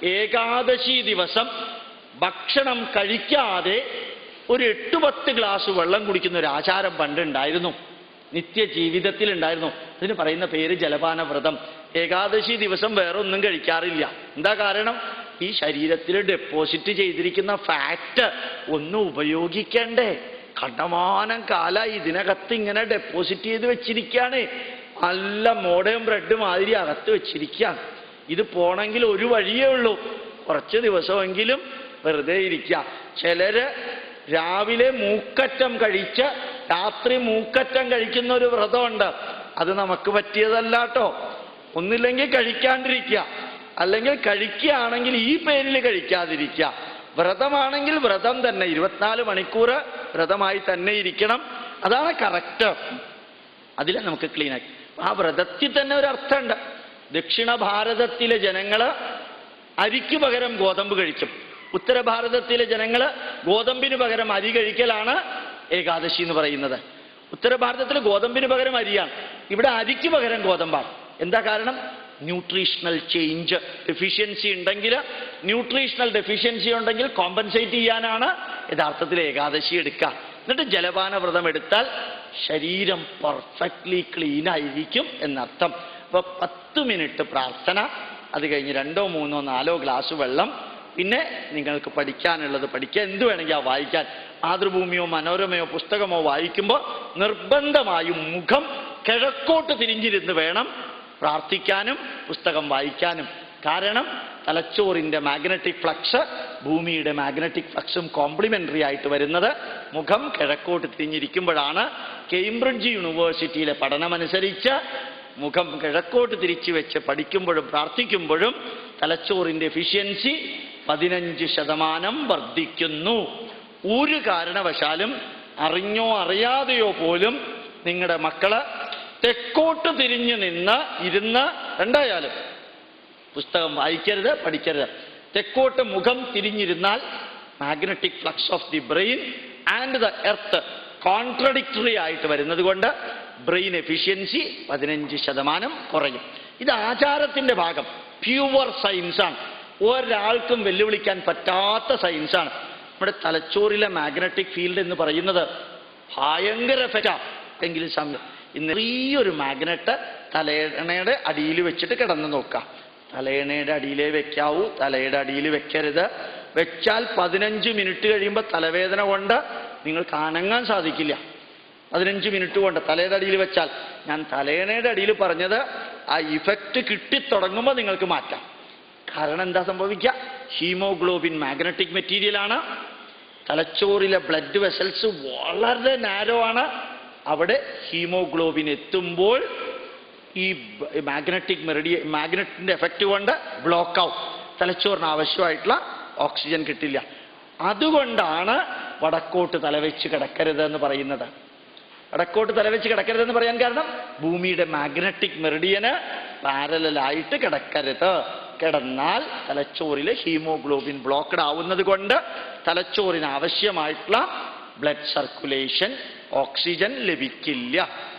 ഏകാദശി ദിവസം ഭക്ഷണം കഴിക്കാതെ ഒരു എട്ട് പത്ത് ഗ്ലാസ് വെള്ളം കുടിക്കുന്ന ഒരു ആചാരം പണ്ടുണ്ടായിരുന്നു നിത്യ ജീവിതത്തിൽ ഉണ്ടായിരുന്നു അതിന് പറയുന്ന പേര് ജലപാന വ്രതം ഏകാദശി ദിവസം വേറെ ഒന്നും കഴിക്കാറില്ല എന്താ കാരണം ഈ ശരീരത്തിൽ ഡെപ്പോസിറ്റ് ചെയ്തിരിക്കുന്ന ഫാറ്റ് ഒന്നും ഉപയോഗിക്കണ്ടേ കണ്ടമാനം കാലായി ഇതിനകത്ത് ഇങ്ങനെ ഡെപ്പോസിറ്റ് ചെയ്ത് വെച്ചിരിക്കുകയാണ് നല്ല മോഡേൺ ബ്രെഡ് മാതിരി അകത്ത് വെച്ചിരിക്കുകയാണ് ഇത് പോണെങ്കിൽ ഒരു വഴിയേ ഉള്ളൂ കുറച്ച് ദിവസമെങ്കിലും വെറുതെ ഇരിക്കുക ചിലര് രാവിലെ മൂക്കറ്റം കഴിച്ച് രാത്രി മൂക്കറ്റം കഴിക്കുന്ന ഒരു വ്രതമുണ്ട് അത് നമുക്ക് പറ്റിയതല്ല കേട്ടോ ഒന്നില്ലെങ്കിൽ കഴിക്കാണ്ടിരിക്കുക അല്ലെങ്കിൽ കഴിക്കുകയാണെങ്കിൽ ഈ പേരിൽ കഴിക്കാതിരിക്കുക വ്രതമാണെങ്കിൽ വ്രതം തന്നെ ഇരുപത്തിനാല് മണിക്കൂർ വ്രതമായി തന്നെ ഇരിക്കണം അതാണ് കറക്റ്റ് അതിൽ നമുക്ക് ക്ലീൻ ആക്കി ആ വ്രതത്തിൽ തന്നെ ഒരു അർത്ഥമുണ്ട് ദക്ഷിണ ഭാരതത്തിലെ ജനങ്ങള് അരിക്ക് പകരം ഗോതമ്പ് കഴിക്കും ഉത്തര ഭാരതത്തിലെ ജനങ്ങൾ ഗോതമ്പിന് പകരം അരി കഴിക്കലാണ് ഏകാദശി എന്ന് പറയുന്നത് ഉത്തര ഭാരതത്തിൽ ഗോതമ്പിന് പകരം അരിയാണ് ഇവിടെ അരിക്ക് പകരം ഗോതമ്പാണ് എന്താ കാരണം ന്യൂട്രീഷണൽ ചേഞ്ച് ഡെഫിഷ്യൻസി ഉണ്ടെങ്കിൽ ന്യൂട്രീഷണൽ ഡെഫിഷ്യൻസി ഉണ്ടെങ്കിൽ കോമ്പൻസേറ്റ് ചെയ്യാനാണ് യഥാർത്ഥത്തിൽ ഏകാദശി എടുക്കുക എന്നിട്ട് ജലപാന വ്രതം എടുത്താൽ ശരീരം പെർഫെക്റ്റ്ലി ക്ലീൻ ആയിരിക്കും എന്നർത്ഥം അപ്പൊ പത്ത് മിനിറ്റ് പ്രാർത്ഥന അത് കഴിഞ്ഞ് രണ്ടോ മൂന്നോ നാലോ ഗ്ലാസ് വെള്ളം പിന്നെ നിങ്ങൾക്ക് പഠിക്കാനുള്ളത് പഠിക്കുക എന്ത് വേണമെങ്കിൽ ആ വായിക്കാൻ മാതൃഭൂമിയോ മനോരമയോ പുസ്തകമോ വായിക്കുമ്പോൾ നിർബന്ധമായും മുഖം കിഴക്കോട്ട് തിരിഞ്ഞിരുന്ന് വേണം പ്രാർത്ഥിക്കാനും പുസ്തകം വായിക്കാനും കാരണം തലച്ചോറിന്റെ മാഗ്നറ്റിക് ഫ്ലക്സ് ഭൂമിയുടെ മാഗ്നറ്റിക് ഫ്ലക്സും കോംപ്ലിമെന്ററി ആയിട്ട് വരുന്നത് മുഖം കിഴക്കോട്ട് തിരിഞ്ഞിരിക്കുമ്പോഴാണ് കേംബ്രിഡ്ജ് യൂണിവേഴ്സിറ്റിയിലെ പഠനമനുസരിച്ച് മുഖം കിഴക്കോട്ട് തിരിച്ചു വെച്ച് പഠിക്കുമ്പോഴും പ്രാർത്ഥിക്കുമ്പോഴും തലച്ചോറിന്റെ എഫിഷ്യൻസി പതിനഞ്ച് ശതമാനം വർദ്ധിക്കുന്നു ഒരു കാരണവശാലും അറിഞ്ഞോ അറിയാതെയോ പോലും നിങ്ങളുടെ മക്കള് തെക്കോട്ട് തിരിഞ്ഞു നിന്ന് ഇരുന്ന് രണ്ടായാലും പുസ്തകം വായിക്കരുത് പഠിക്കരുത് തെക്കോട്ട് മുഖം തിരിഞ്ഞിരുന്നാൽ magnetic flux of the brain and the earth contradictory ആയിട്ട് വരുന്നത് കൊണ്ട് ബ്രെയിൻ എഫിഷ്യൻസി പതിനഞ്ച് ശതമാനം കുറയും ഇത് ആചാരത്തിന്റെ ഭാഗം പ്യുവർ സയൻസാണ് ഒരാൾക്കും വെല്ലുവിളിക്കാൻ പറ്റാത്ത സയൻസാണ് നമ്മുടെ തലച്ചോറിലെ മാഗ്നറ്റിക് ഫീൽഡ് എന്ന് പറയുന്നത് ഭയങ്കര എഫക്റ്റാ എങ്കിലും സമയം ഇന്ന് ചെറിയൊരു മാഗ്നറ്റ് തലയണയുടെ അടിയിൽ വെച്ചിട്ട് കിടന്ന് നോക്കാം തലയണയുടെ അടിയിലേ വെക്കാവൂ തലയുടെ അടിയിൽ വെക്കരുത് വെച്ചാൽ പതിനഞ്ച് മിനിറ്റ് കഴിയുമ്പോൾ തലവേദന കൊണ്ട് നിങ്ങൾക്ക് അനങ്ങാൻ സാധിക്കില്ല പതിനഞ്ച് മിനിറ്റ് കൊണ്ട് തലയുടെ അടിയിൽ വെച്ചാൽ ഞാൻ തലയണയുടെ അടിയിൽ പറഞ്ഞത് ആ ഇഫക്റ്റ് കിട്ടിത്തുടങ്ങുമ്പോൾ നിങ്ങൾക്ക് മാറ്റാം കാരണം എന്താ സംഭവിക്കുക ഹീമോഗ്ലോബിൻ മാഗ്നറ്റിക് മെറ്റീരിയലാണ് തലച്ചോറിലെ ബ്ലഡ് വെസൽസ് വളരെ നാരോ ആണ് അവിടെ ഹീമോഗ്ലോബിൻ എത്തുമ്പോൾ ഈ മാഗ്നറ്റിക് മെറിഡിയ മാഗ്നറ്റിന്റെ എഫക്റ്റ് കൊണ്ട് ബ്ലോക്ക് ആവും തലച്ചോറിന് ആവശ്യമായിട്ടുള്ള ഓക്സിജൻ കിട്ടില്ല അതുകൊണ്ടാണ് വടക്കോട്ട് തലവെച്ച് കിടക്കരുത് എന്ന് പറയുന്നത് വടക്കോട്ട് തലവെച്ച് കിടക്കരുതെന്ന് പറയാൻ കാരണം ഭൂമിയുടെ മാഗ്നറ്റിക് മെറിഡിയന് പാരലായിട്ട് കിടക്കരുത് കിടന്നാൽ തലച്ചോറിലെ ഹീമോഗ്ലോബിൻ ബ്ലോക്കഡ് ആവുന്നത് കൊണ്ട് തലച്ചോറിന് ആവശ്യമായിട്ടുള്ള ബ്ലഡ് സർക്കുലേഷൻ ഓക്സിജൻ ലഭിക്കില്ല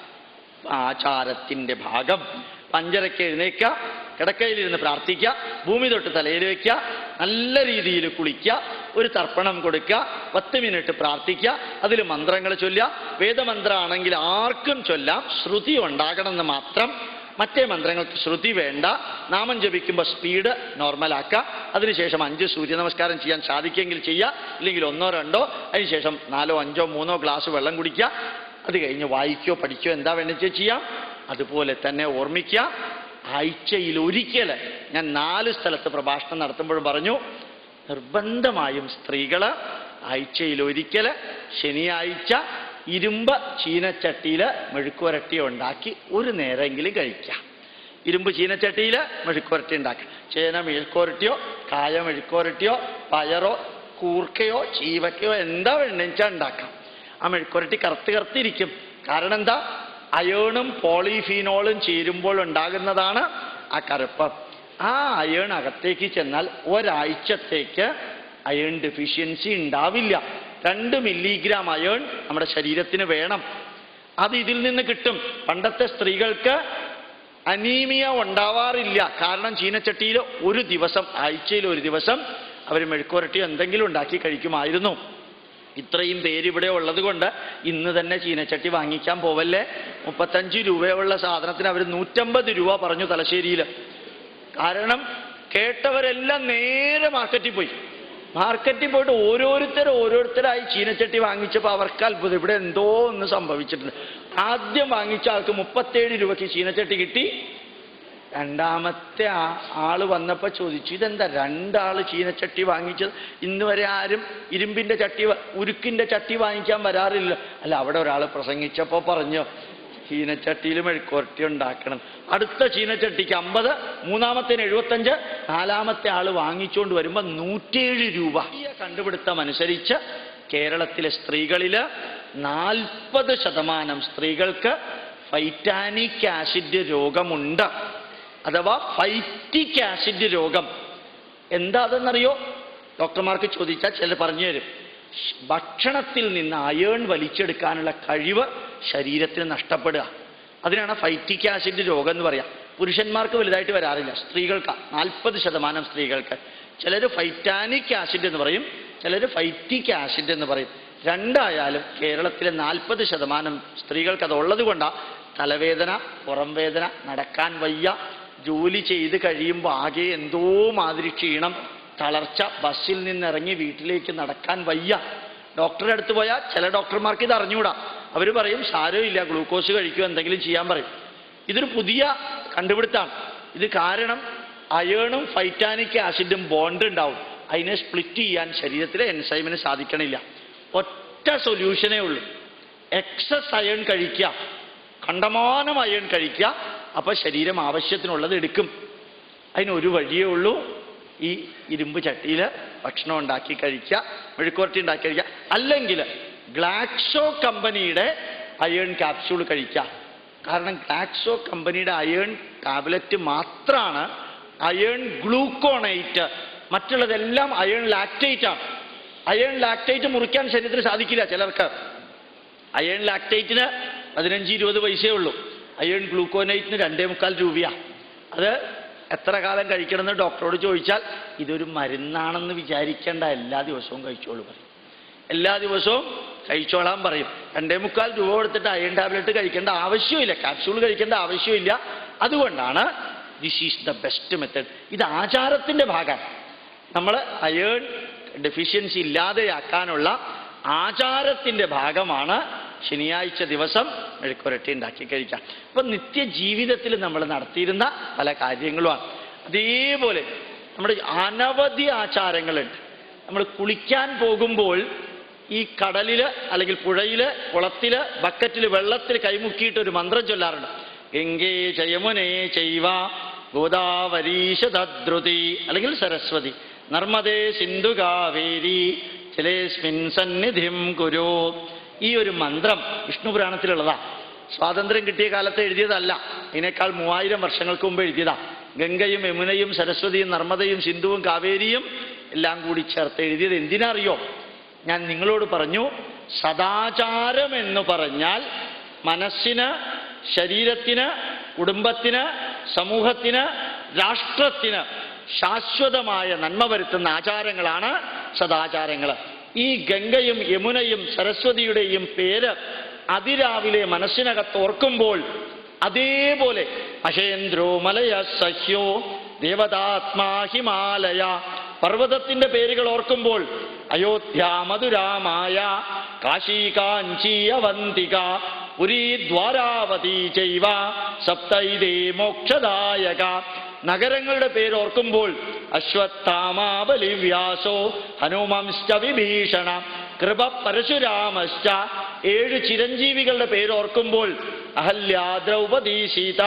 ആചാരത്തിന്റെ ഭാഗം പഞ്ചരയ്ക്ക് എഴുന്നേക്കുക കിടക്കയിലിരുന്ന് പ്രാർത്ഥിക്കുക ഭൂമി തൊട്ട് തലയിൽ വയ്ക്കുക നല്ല രീതിയിൽ കുളിക്കുക ഒരു തർപ്പണം കൊടുക്കുക പത്ത് മിനിറ്റ് പ്രാർത്ഥിക്കുക അതിൽ മന്ത്രങ്ങൾ ചൊല്ലുക വേദമന്ത്രമാണെങ്കിൽ ആർക്കും ചൊല്ലാം ശ്രുതി ഉണ്ടാകണമെന്ന് മാത്രം മറ്റേ മന്ത്രങ്ങൾക്ക് ശ്രുതി വേണ്ട നാമം ജപിക്കുമ്പോൾ സ്പീഡ് നോർമലാക്കുക അതിനുശേഷം അഞ്ച് സൂര്യ നമസ്കാരം ചെയ്യാൻ സാധിക്കുമെങ്കിൽ ചെയ്യുക ഇല്ലെങ്കിൽ ഒന്നോ രണ്ടോ അതിനുശേഷം നാലോ അഞ്ചോ മൂന്നോ ഗ്ലാസ് വെള്ളം കുടിക്കുക അത് കഴിഞ്ഞ് വായിക്കോ പഠിക്കോ എന്താ വേണമെന്ന് ചെയ്യാം അതുപോലെ തന്നെ ഓർമ്മിക്കുക ആഴ്ചയിൽ ഒരിക്കൽ ഞാൻ നാല് സ്ഥലത്ത് പ്രഭാഷണം നടത്തുമ്പോഴും പറഞ്ഞു നിർബന്ധമായും സ്ത്രീകൾ ആഴ്ചയിൽ ഒരിക്കൽ ശനിയാഴ്ച ഇരുമ്പ് ചീനച്ചട്ടിയിൽ മെഴുക്കുവരട്ടി ഉണ്ടാക്കി ഒരു നേരമെങ്കിലും കഴിക്കാം ഇരുമ്പ് ചീനച്ചട്ടിയിൽ മെഴുക്കുവരട്ടി ഉണ്ടാക്കുക ചേന മെഴുക്കുവരട്ടിയോ കായ മെഴുക്കുവരട്ടിയോ പയറോ കൂർക്കയോ ചീവക്കയോ എന്താ വേണമെന്നുവെച്ചാൽ ഉണ്ടാക്കാം ആ മെഴുക്കുവരട്ടി കറുത്ത് കറുത്തിരിക്കും കാരണം എന്താ അയേണും പോളിഫീനോളും ചേരുമ്പോൾ ഉണ്ടാകുന്നതാണ് ആ കറുപ്പ് ആ അയേൺ അകത്തേക്ക് ചെന്നാൽ ഒരാഴ്ചത്തേക്ക് അയേൺ ഡെഫിഷ്യൻസി ഉണ്ടാവില്ല രണ്ട് മില്ലിഗ്രാം അയേൺ നമ്മുടെ ശരീരത്തിന് വേണം അത് ഇതിൽ നിന്ന് കിട്ടും പണ്ടത്തെ സ്ത്രീകൾക്ക് അനീമിയ ഉണ്ടാവാറില്ല കാരണം ചീനച്ചട്ടിയിൽ ഒരു ദിവസം ആഴ്ചയിൽ ഒരു ദിവസം അവർ മെഴുക്കുരട്ടി എന്തെങ്കിലും ഉണ്ടാക്കി കഴിക്കുമായിരുന്നു ഇത്രയും പേര് ഇവിടെ ഉള്ളത് കൊണ്ട് ഇന്ന് തന്നെ ചീനച്ചട്ടി വാങ്ങിക്കാൻ പോവല്ലേ മുപ്പത്തഞ്ച് രൂപയുള്ള സാധനത്തിന് അവർ നൂറ്റമ്പത് രൂപ പറഞ്ഞു തലശ്ശേരിയിൽ കാരണം കേട്ടവരെല്ലാം നേരെ മാർക്കറ്റിൽ പോയി മാർക്കറ്റിൽ പോയിട്ട് ഓരോരുത്തർ ഓരോരുത്തരായി ചീനച്ചട്ടി വാങ്ങിച്ചപ്പോൾ അവർക്ക് അത്ഭുതം ഇവിടെ എന്തോ ഒന്ന് സംഭവിച്ചിട്ടുണ്ട് ആദ്യം വാങ്ങിച്ച ആൾക്ക് മുപ്പത്തേഴ് രൂപയ്ക്ക് ചീനച്ചട്ടി കിട്ടി രണ്ടാമത്തെ ആ ആള് വന്നപ്പോ ചോദിച്ചു ഇതെന്താ രണ്ടാള് ചീനച്ചട്ടി വാങ്ങിച്ചത് ഇന്ന് വരെ ആരും ഇരുമ്പിന്റെ ചട്ടി വ- ഉരുക്കിന്റെ ചട്ടി വാങ്ങിക്കാൻ വരാറില്ല അല്ല അവിടെ ഒരാൾ പ്രസംഗിച്ചപ്പോ പറഞ്ഞു ചീനച്ചട്ടിയിൽ മെഴുക്കുരട്ടി ഉണ്ടാക്കണം അടുത്ത ചീനച്ചട്ടിക്ക് അമ്പത് മൂന്നാമത്തേന് എഴുപത്തഞ്ച് നാലാമത്തെ ആള് വാങ്ങിച്ചുകൊണ്ട് വരുമ്പോ നൂറ്റേഴ് രൂപ ഈ കണ്ടുപിടുത്തം അനുസരിച്ച് കേരളത്തിലെ സ്ത്രീകളില് നാൽപ്പത് ശതമാനം സ്ത്രീകൾക്ക് ഫൈറ്റാനിക് ആസിഡ് രോഗമുണ്ട് അഥവാ ഫൈറ്റിക് ആസിഡ് രോഗം എന്താ അതെന്നറിയോ ഡോക്ടർമാർക്ക് ചോദിച്ചാൽ ചിലർ പറഞ്ഞു തരും ഷ് ഭക്ഷണത്തിൽ നിന്ന് അയേൺ വലിച്ചെടുക്കാനുള്ള കഴിവ് ശരീരത്തിന് നഷ്ടപ്പെടുക അതിനാണ് ഫൈറ്റിക് ആസിഡ് രോഗം എന്ന് പറയാം പുരുഷന്മാർക്ക് വലുതായിട്ട് വരാറില്ല സ്ത്രീകൾക്ക് നാൽപ്പത് ശതമാനം സ്ത്രീകൾക്ക് ചിലർ ഫൈറ്റാനിക് ആസിഡ് എന്ന് പറയും ചിലർ ഫൈറ്റിക് ആസിഡ് എന്ന് പറയും രണ്ടായാലും കേരളത്തിലെ നാൽപ്പത് ശതമാനം സ്ത്രീകൾക്ക് അത് ഉള്ളത് കൊണ്ടാണ് തലവേദന പുറം വേദന നടക്കാൻ വയ്യ ജോലി ചെയ്ത് കഴിയുമ്പോൾ ആകെ എന്തോ മാതിരി ക്ഷീണം തളർച്ച ബസ്സിൽ നിന്നിറങ്ങി വീട്ടിലേക്ക് നടക്കാൻ വയ്യ ഡോക്ടറുടെ അടുത്ത് പോയാൽ ചില ഡോക്ടർമാർക്ക് ഇത് അറിഞ്ഞുകൂടാ അവർ പറയും സാരമില്ല ഗ്ലൂക്കോസ് കഴിക്കുക എന്തെങ്കിലും ചെയ്യാൻ പറയും ഇതൊരു പുതിയ കണ്ടുപിടുത്താണ് ഇത് കാരണം അയേണും ഫൈറ്റാനിക് ആസിഡും ബോണ്ട് ഉണ്ടാവും അതിനെ സ്പ്ലിറ്റ് ചെയ്യാൻ ശരീരത്തിലെ എൻസൈമിന് സാധിക്കണില്ല ഒറ്റ സൊല്യൂഷനേ ഉള്ളൂ എക്സസ് അയൺ കഴിക്കുക കണ്ടമാനം അയൺ കഴിക്കുക അപ്പൊ ശരീരം ആവശ്യത്തിനുള്ളത് എടുക്കും അതിനൊരു വഴിയേ ഉള്ളൂ ഈ ഇരുമ്പ് ചട്ടിയിൽ ഭക്ഷണം ഉണ്ടാക്കി കഴിക്കുക മെഴുക്കുവരട്ടി ഉണ്ടാക്കി കഴിക്കുക അല്ലെങ്കിൽ ഗ്ലാക്സോ കമ്പനിയുടെ അയേൺ ക്യാപ്സ്യൂൾ കഴിക്കുക കാരണം ഗ്ലാക്സോ കമ്പനിയുടെ അയേൺ ടാബ്ലറ്റ് മാത്രമാണ് അയേൺ ഗ്ലൂക്കോണൈറ്റ് മറ്റുള്ളതെല്ലാം അയേൺ ലാക്റ്റേറ്റ് ആണ് അയേൺ ലാക്റ്റേറ്റ് മുറിക്കാൻ ശരീരത്തിന് സാധിക്കില്ല ചിലർക്ക് അയേൺ ലാക്റ്റേറ്റിന് പതിനഞ്ച് ഇരുപത് പൈസയേ ഉള്ളൂ അയേൺ ഗ്ലൂക്കോനൈറ്റിന് രണ്ടേ മുക്കാൽ രൂപയാ അത് എത്ര കാലം കഴിക്കണമെന്ന് ഡോക്ടറോട് ചോദിച്ചാൽ ഇതൊരു മരുന്നാണെന്ന് വിചാരിക്കേണ്ട എല്ലാ ദിവസവും കഴിച്ചോളൂ പറയും എല്ലാ ദിവസവും കഴിച്ചോളാൻ പറയും രണ്ടേ മുക്കാൽ രൂപ കൊടുത്തിട്ട് അയൺ ടാബ്ലറ്റ് കഴിക്കേണ്ട ആവശ്യമില്ല ക്യാപ്സ്യൂൾ കഴിക്കേണ്ട ആവശ്യമില്ല അതുകൊണ്ടാണ് this is the best method ഇത് ആചാരത്തിന്റെ ഭാഗമാണ് നമ്മൾ അയേൺ ഡെഫിഷ്യൻസി ഇല്ലാതെയാക്കാനുള്ള ആചാരത്തിന്റെ ഭാഗമാണ് ശനിയാഴ്ച ദിവസം മെഴുക്കുരട്ടി ഉണ്ടാക്കി കഴിക്കാം അപ്പൊ നിത്യജീവിതത്തിൽ നമ്മൾ നടത്തിയിരുന്ന പല കാര്യങ്ങളുമാണ് അതേപോലെ നമ്മുടെ അനവധി ആചാരങ്ങളുണ്ട് നമ്മൾ കുളിക്കാൻ പോകുമ്പോൾ ഈ കടലില് അല്ലെങ്കിൽ പുഴയില് കുളത്തില് ബക്കറ്റില് വെള്ളത്തിൽ കൈമുക്കിയിട്ട് ഒരു മന്ത്രം ചൊല്ലാറുണ്ട് ഗംഗേ ജയമുനേ ചെയ്വ ഗോദാവരീശദ്രുതി അല്ലെങ്കിൽ സരസ്വതി നർമ്മദേ സിന്ധു കാവേരി ജലേസ്മിൻ സന്നിധിം കുരു ഈ ഒരു മന്ത്രം വിഷ്ണു പുരാണത്തിലുള്ളതാ സ്വാതന്ത്ര്യം കിട്ടിയ കാലത്ത് എഴുതിയതല്ല ഇതിനേക്കാൾ മൂവായിരം വർഷങ്ങൾക്ക് മുമ്പ് എഴുതിയതാ ഗംഗയും യമുനയും സരസ്വതിയും നർമ്മദയും സിന്ധുവും കാവേരിയും എല്ലാം കൂടി ചേർത്ത് എഴുതിയത് എന്തിനറിയോ ഞാൻ നിങ്ങളോട് പറഞ്ഞു സദാചാരം എന്ന് പറഞ്ഞാൽ മനസ്സിന് ശരീരത്തിന് കുടുംബത്തിന് സമൂഹത്തിന് രാഷ്ട്രത്തിന് ശാശ്വതമായ നന്മ വരുത്തുന്ന ആചാരങ്ങളാണ് സദാചാരങ്ങൾ ഈ ഗംഗയും യമുനയും സരസ്വതിയുടെയും പേര് അതിരാവിലെ മനസ്സിനകത്ത് ഓർക്കുമ്പോൾ അതേപോലെ മഹേന്ദ്രോ മലയ സഹ്യോ ദേവതാത്മാ ഹിമാലയ പർവ്വതത്തിന്റെ പേരുകൾ ഓർക്കുമ്പോൾ അയോധ്യ മധുരാമായ കാശി കാഞ്ചി അവന്തിക പുരീ ദ്വാരാവതി ചൈവ സപ്തൈതേ മോക്ഷദായക നഗരങ്ങളുടെ പേര് ഓർക്കുമ്പോൾ അശ്വത്ഥാമാബലി വ്യാസോ ഹനുമംശ്ച വിഭീഷണ കൃപ പരശുരാമശ്ച ഏഴ് ചിരഞ്ജീവികളുടെ പേര് ഓർക്കുമ്പോൾ അഹല്യ ദ്രൗപദി സീത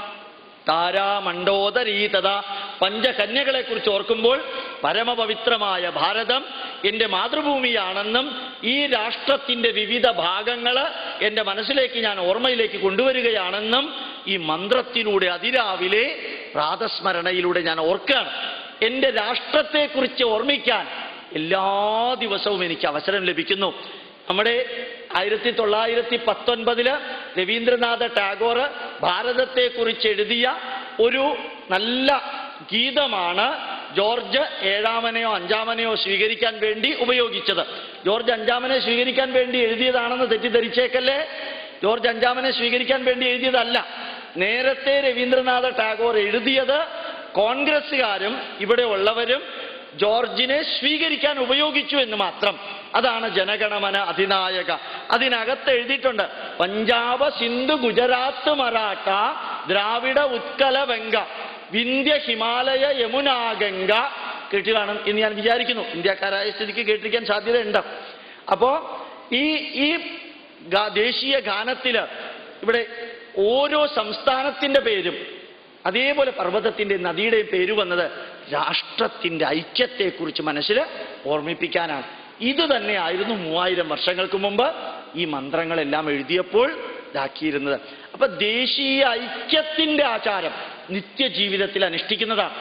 താരാമണ്ഡോദരീതത പഞ്ചകന്യകളെ കുറിച്ച് ഓർക്കുമ്പോൾ പരമപവിത്രമായ ഭാരതം എൻ്റെ മാതൃഭൂമിയാണെന്നും ഈ രാഷ്ട്രത്തിൻ്റെ വിവിധ ഭാഗങ്ങൾ എൻ്റെ മനസ്സിലേക്ക് ഞാൻ ഓർമ്മയിലേക്ക് കൊണ്ടുവരികയാണെന്നും ഈ മന്ത്രത്തിലൂടെ അതിരാവിലെ പ്രാതസ്മരണയിലൂടെ ഞാൻ ഓർക്കുകയാണ് എൻ്റെ രാഷ്ട്രത്തെക്കുറിച്ച് ഓർമ്മിക്കാൻ എല്ലാ ദിവസവും എനിക്ക് അവസരം ലഭിക്കുന്നു നമ്മുടെ ആയിരത്തി തൊള്ളായിരത്തി പത്തൊൻപതില് രവീന്ദ്രനാഥ ടാഗോർ ഭാരതത്തെക്കുറിച്ച് എഴുതിയ ഒരു നല്ല ഗീതമാണ് ജോർജ് ഏഴാമനെയോ അഞ്ചാമനെയോ സ്വീകരിക്കാൻ വേണ്ടി ഉപയോഗിച്ചത് ജോർജ് അഞ്ചാമനെ സ്വീകരിക്കാൻ വേണ്ടി എഴുതിയതാണെന്ന് തെറ്റിദ്ധരിച്ചേക്കല്ലേ ജോർജ് അഞ്ചാമനെ സ്വീകരിക്കാൻ വേണ്ടി എഴുതിയതല്ല നേരത്തെ രവീന്ദ്രനാഥ ടാഗോർ എഴുതിയത് കോൺഗ്രസ്സുകാരും ഇവിടെ ഉള്ളവരും ജോർജിനെ സ്വീകരിക്കാൻ ഉപയോഗിച്ചു എന്ന് മാത്രം അതാണ് ജനഗണമന അധിനായക അതിനകത്ത് എഴുതിയിട്ടുണ്ട് പഞ്ചാബ് സിന്ധു ഗുജറാത്ത് മറാഠ ദ്രാവിഡ ഉത്കല വെങ്ക വിന്ധ്യ ഹിമാലയ യമുനാ ഗംഗ കേട്ടി കാണും എന്ന് ഞാൻ വിചാരിക്കുന്നു ഇന്ത്യക്കാരായ സ്ഥിതിക്ക് കേട്ടിരിക്കാൻ സാധ്യതയുണ്ട് അപ്പോ ഈ ഈ ഗാ- ദേശീയ ഗാനത്തില് ഇവിടെ ഓരോ സംസ്ഥാനത്തിന്റെ പേരും അതേപോലെ പർവ്വതത്തിന്റെ നദിയുടെയും പേര് വന്നത് രാഷ്ട്രത്തിന്റെ ഐക്യത്തെക്കുറിച്ച് മനസ്സിൽ ഓർമ്മിപ്പിക്കാനാണ് ഇത് തന്നെയായിരുന്നു മൂവായിരം വർഷങ്ങൾക്ക് മുമ്പ് ഈ മന്ത്രങ്ങളെല്ലാം എഴുതിയപ്പോൾ ഇതാക്കിയിരുന്നത് അപ്പൊ ദേശീയ ഐക്യത്തിന്റെ ആചാരം നിത്യജീവിതത്തിൽ അനുഷ്ഠിക്കുന്നതാണ്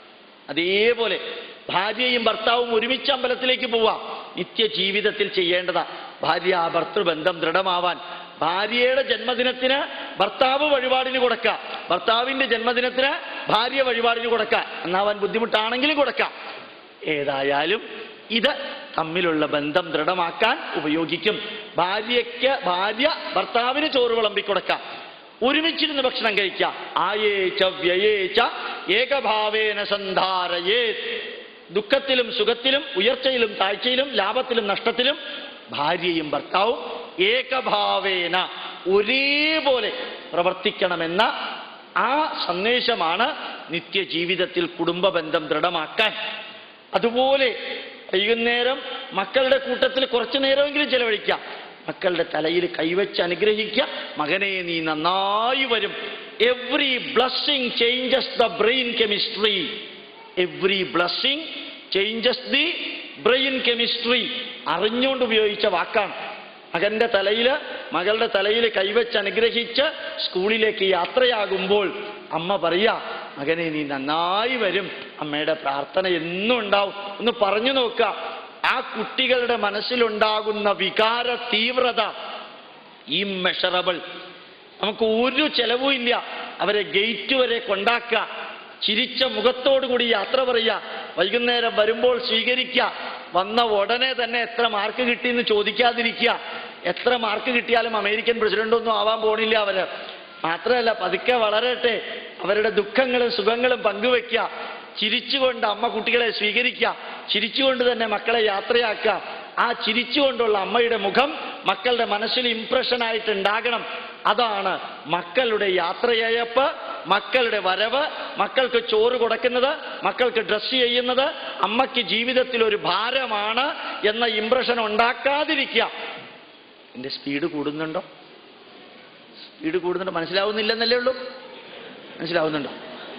അതേപോലെ ഭാര്യയും ഭർത്താവും ഒരുമിച്ച് അമ്പലത്തിലേക്ക് പോവാം നിത്യജീവിതത്തിൽ ചെയ്യേണ്ടതാ ഭാര്യ ഭർത്തൃബന്ധം ദൃഢമാവാൻ ഭാര്യയുടെ ജന്മദിനത്തിന് ഭർത്താവ് വഴിപാടിന് കൊടുക്കുക ഭർത്താവിന്റെ ജന്മദിനത്തിന് ഭാര്യ വഴിപാടിന് കൊടുക്കുക എന്നാവാൻ ബുദ്ധിമുട്ടാണെങ്കിലും കൊടുക്കാം ഏതായാലും ഇത് തമ്മിലുള്ള ബന്ധം ദൃഢമാക്കാൻ ഉപയോഗിക്കും ഭാര്യയ്ക്ക് ഭാര്യ ഭർത്താവിന് ചോറ് വിളമ്പി കൊടുക്കാം ഒരുമിച്ചിരുന്ന് ഭക്ഷണം കഴിക്കാം ആയേച്ച വ്യയേച്ച ഏകഭാവേന സന്ധാരയേ ദുഃഖത്തിലും സുഖത്തിലും ഉയർച്ചയിലും താഴ്ചയിലും ലാഭത്തിലും നഷ്ടത്തിലും ഭാര്യയും ഭർത്താവും ഏകഭാവേന ഒരേപോലെ പ്രവർത്തിക്കണമെന്ന ആ സന്ദേശമാണ് നിത്യജീവിതത്തിൽ കുടുംബ ബന്ധം ദൃഢമാക്കാൻ അതുപോലെ വൈകുന്നേരം മക്കളുടെ കൂട്ടത്തിൽ കുറച്ചു നേരമെങ്കിലും ചെലവഴിക്കാം മക്കളുടെ തലയിൽ കൈവച്ച് അനുഗ്രഹിക്കുക മകനെ നീ നന്നായി വരും every blessing changes the brain chemistry every blessing changes the brain chemistry അറിഞ്ഞുകൊണ്ട് ഉപയോഗിച്ച വാക്കാണ് മകന്റെ തലയിൽ മകളുടെ തലയിൽ കൈവച്ച് അനുഗ്രഹിച്ച് സ്കൂളിലേക്ക് യാത്രയാകുമ്പോൾ അമ്മ പറയാ മകനെ നീ നന്നായി വരും അമ്മയുടെ പ്രാർത്ഥന എന്നും ഉണ്ടാവും ഒന്ന് പറഞ്ഞു നോക്കുക ആ കുട്ടികളുടെ മനസ്സിലുണ്ടാകുന്ന വികാര തീവ്രത ഇമ്മെഷറബിൾ നമുക്ക് ഒരു ചെലവും ഇല്ല അവരെ ഗേറ്റ് വരെ കൊണ്ടാക്കുക ചിരിച്ച മുഖത്തോടുകൂടി യാത്ര പറയുക വൈകുന്നേരം വരുമ്പോൾ സ്വീകരിക്കുക വന്ന ഉടനെ തന്നെ എത്ര മാർക്ക് കിട്ടിയെന്ന് ചോദിക്കാതിരിക്കുക എത്ര മാർക്ക് കിട്ടിയാലും അമേരിക്കൻ പ്രസിഡന്റൊന്നും ആവാൻ പോണില്ല അവര് മാത്രമല്ല പതുക്കെ വളരട്ടെ അവരുടെ ദുഃഖങ്ങളും സുഖങ്ങളും പങ്കുവെക്കുക ചിരിച്ചുകൊണ്ട് അമ്മ കുട്ടികളെ സ്വീകരിക്കുക ചിരിച്ചുകൊണ്ട് തന്നെ മക്കളെ യാത്രയാക്കുക ആ ചിരിച്ചുകൊണ്ടുള്ള അമ്മയുടെ മുഖം മക്കളുടെ മനസ്സിൽ ഇംപ്രഷൻ ആയിട്ട് ഉണ്ടാകണം അതാണ് മക്കളുടെ യാത്രയയപ്പ് മക്കളുടെ വരവ് മക്കൾക്ക് ചോറ് കൊടുക്കുന്നത് മക്കൾക്ക് ഡ്രസ്സ് ചെയ്യുന്നത് അമ്മയ്ക്ക് ജീവിതത്തിൽ ഒരു ഭാരമാണ് എന്ന ഇംപ്രഷൻ ഉണ്ടാക്കാതിരിക്കുക എന്റെ സ്പീഡ് കൂടുന്നുണ്ടോ സ്പീഡ് കൂടുന്നുണ്ടോ മനസ്സിലാവുന്നില്ലെന്നല്ലേ ഉള്ളൂ മനസ്സിലാവുന്നുണ്ടോ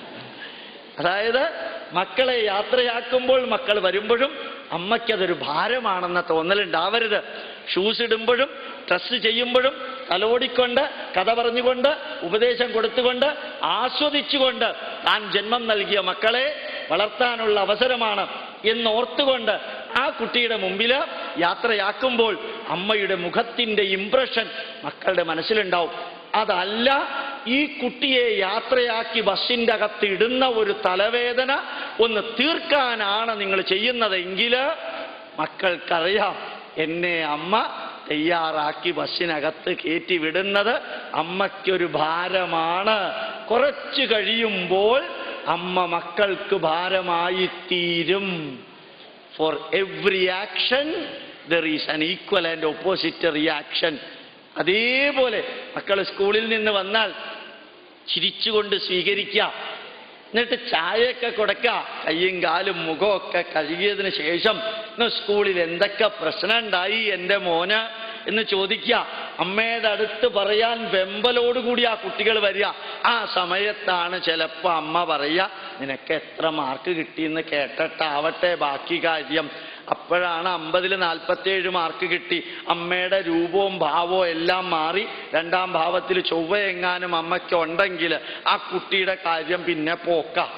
അതായത് മക്കളെ യാത്രയാക്കുമ്പോൾ മക്കൾ വരുമ്പോഴും അമ്മയ്ക്കതൊരു ഭാരമാണെന്ന തോന്നലുണ്ടാവരുത് ഷൂസ് ഇടുമ്പോഴും ഡ്രസ്സ് ചെയ്യുമ്പോഴും തലോടിക്കൊണ്ട് കഥ പറഞ്ഞുകൊണ്ട് ഉപദേശം കൊടുത്തുകൊണ്ട് ആസ്വദിച്ചുകൊണ്ട് താൻ ജന്മം നൽകിയ മക്കളെ വളർത്താനുള്ള അവസരമാണ് എന്നോർത്തുകൊണ്ട് ആ കുട്ടിയുടെ മുമ്പിൽ യാത്രയാക്കുമ്പോൾ അമ്മയുടെ മുഖത്തിന്റെ ഇംപ്രഷൻ മക്കളുടെ മനസ്സിലുണ്ടാവും അതല്ല ഈ കുട്ടിയെ യാത്രയാക്കി ബസ്സിൻ്റെ അകത്ത് ഇടുന്ന ഒരു തലവേദന ഒന്ന് തീർക്കാനാണ് നിങ്ങൾ ചെയ്യുന്നതെങ്കിൽ മക്കൾക്കറിയാം എന്നെ അമ്മ തയ്യാറാക്കി ബസ്സിനകത്ത് കയറ്റി വിടുന്നത് അമ്മയ്ക്കൊരു ഭാരമാണ് കുറച്ചു കഴിയുമ്പോൾ അമ്മ മക്കൾക്ക് ഭാരമായി തീരും for every action there is an equal and opposite reaction അതേപോലെ മക്കൾ സ്കൂളിൽ നിന്ന് വന്നാൽ ചിരിച്ചുകൊണ്ട് സ്വീകരിക്കുക എന്നിട്ട് ചായയൊക്കെ കൊടുക്കുക കയ്യും കാലും മുഖമൊക്കെ കഴുകിയതിന് ശേഷം ഇന്ന് സ്കൂളിൽ എന്തൊക്കെ പ്രശ്നം ഉണ്ടായി എൻ്റെ മോന് എന്ന് ചോദിക്കുക അമ്മയുടെ അടുത്ത് പറയാൻ വെമ്പലോടുകൂടി ആ കുട്ടികൾ വരിക ആ സമയത്താണ് ചിലപ്പോൾ അമ്മ പറയുക നിനക്ക് എത്ര മാർക്ക് കിട്ടിയെന്ന് കേട്ടിട്ടാവട്ടെ ബാക്കി കാര്യം അപ്പോഴാണ് അമ്പതിൽ നാൽപ്പത്തേഴ് മാർക്ക് കിട്ടി അമ്മയുടെ രൂപവും ഭാവവും എല്ലാം മാറി രണ്ടാം ഭാവത്തിൽ ചൊവ്വ എങ്ങാനും അമ്മയ്ക്ക് ഉണ്ടെങ്കിൽ ആ കുട്ടിയുടെ കാര്യം പിന്നെ പോക്കാം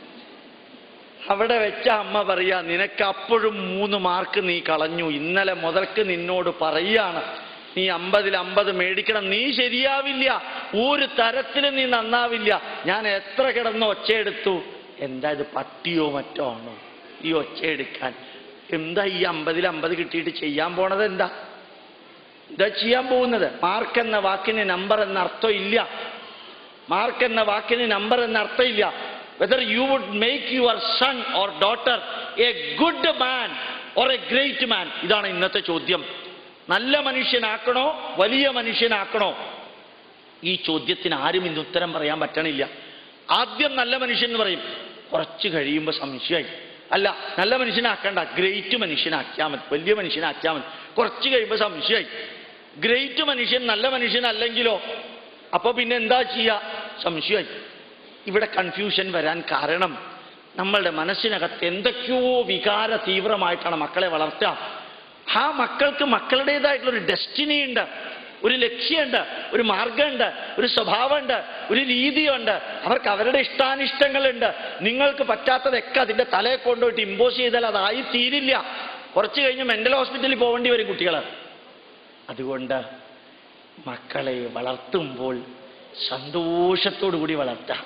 അവിടെ വെച്ച അമ്മ പറയാ നിനക്ക് അപ്പോഴും മൂന്ന് മാർക്ക് നീ കളഞ്ഞു ഇന്നലെ മുതൽക്ക് നിന്നോട് പറയാണ് നീ അമ്പതിൽ അമ്പത് മേടിക്കണം നീ ശരിയാവില്ല ഒരു തരത്തിലും നീ നന്നാവില്ല ഞാൻ എത്ര കിടന്ന് ഒച്ചയെടുത്തു എന്താ ഇത് പട്ടിയോ മറ്റോ ആണോ ഈ ഒച്ചയെടുക്കാൻ എന്താ ഈ അമ്പതിൽ അമ്പത് കിട്ടിയിട്ട് ചെയ്യാൻ പോണത് എന്താ ഇതാ ചെയ്യാൻ പോകുന്നത് മാർക്ക് എന്ന വാക്കിന് നമ്പർ എന്ന അർത്ഥം ഇല്ല മാർക്ക് എന്ന വാക്കിന് നമ്പർ എന്ന അർത്ഥമില്ല whether you would make your son or daughter a good man or a great man ഇതാണ് ഇന്നത്തെ ചോദ്യം നല്ല മനുഷ്യനാക്കണോ വലിയ മനുഷ്യനാക്കണോ ഈ ചോദ്യത്തിന് ആരും ഇന്ന് ഉത്തരം പറയാൻ പറ്റണില്ല ആദ്യം നല്ല മനുഷ്യൻ എന്ന് പറയും കുറച്ച് കഴിയുമ്പോൾ സംശയമായി അല്ല നല്ല മനുഷ്യനാക്കണ്ട ഗ്രേറ്റ് മനുഷ്യനാക്കിയാൽ മതി വലിയ മനുഷ്യനാക്കിയാൽ മതി കുറച്ച് കഴിയുമ്പോൾ സംശയമായി ഗ്രേറ്റ് മനുഷ്യൻ നല്ല മനുഷ്യനല്ലെങ്കിലോ അപ്പൊ പിന്നെ എന്താ ചെയ്യുക സംശയമായി ഇവിടെ കൺഫ്യൂഷൻ വരാൻ കാരണം നമ്മളുടെ മനസ്സിനകത്ത് എന്തൊക്കെയോ വികാര തീവ്രമായിട്ടാണ് മക്കളെ വളർത്തുക ആ മക്കൾക്ക് മക്കളുടേതായിട്ടുള്ള ഒരു ഡെസ്റ്റിനി ഉണ്ട് ഒരു ലക്ഷ്യമുണ്ട് ഒരു മാർഗമുണ്ട് ഒരു സ്വഭാവമുണ്ട് ഒരു രീതിയുണ്ട് അവർക്ക് അവരുടെ ഇഷ്ടാനിഷ്ടങ്ങളുണ്ട് നിങ്ങൾക്ക് പറ്റാത്തതൊക്കെ അതിന്റെ തലയെ കൊണ്ടുപോയിട്ട് ഇമ്പോസ് ചെയ്താൽ അതായി തീരില്ല കുറച്ച് കഴിഞ്ഞ് മെന്റൽ ഹോസ്പിറ്റലിൽ പോകേണ്ടി വരും കുട്ടികൾ അതുകൊണ്ട് മക്കളെ വളർത്തുമ്പോൾ സന്തോഷത്തോടു കൂടി വളർത്താം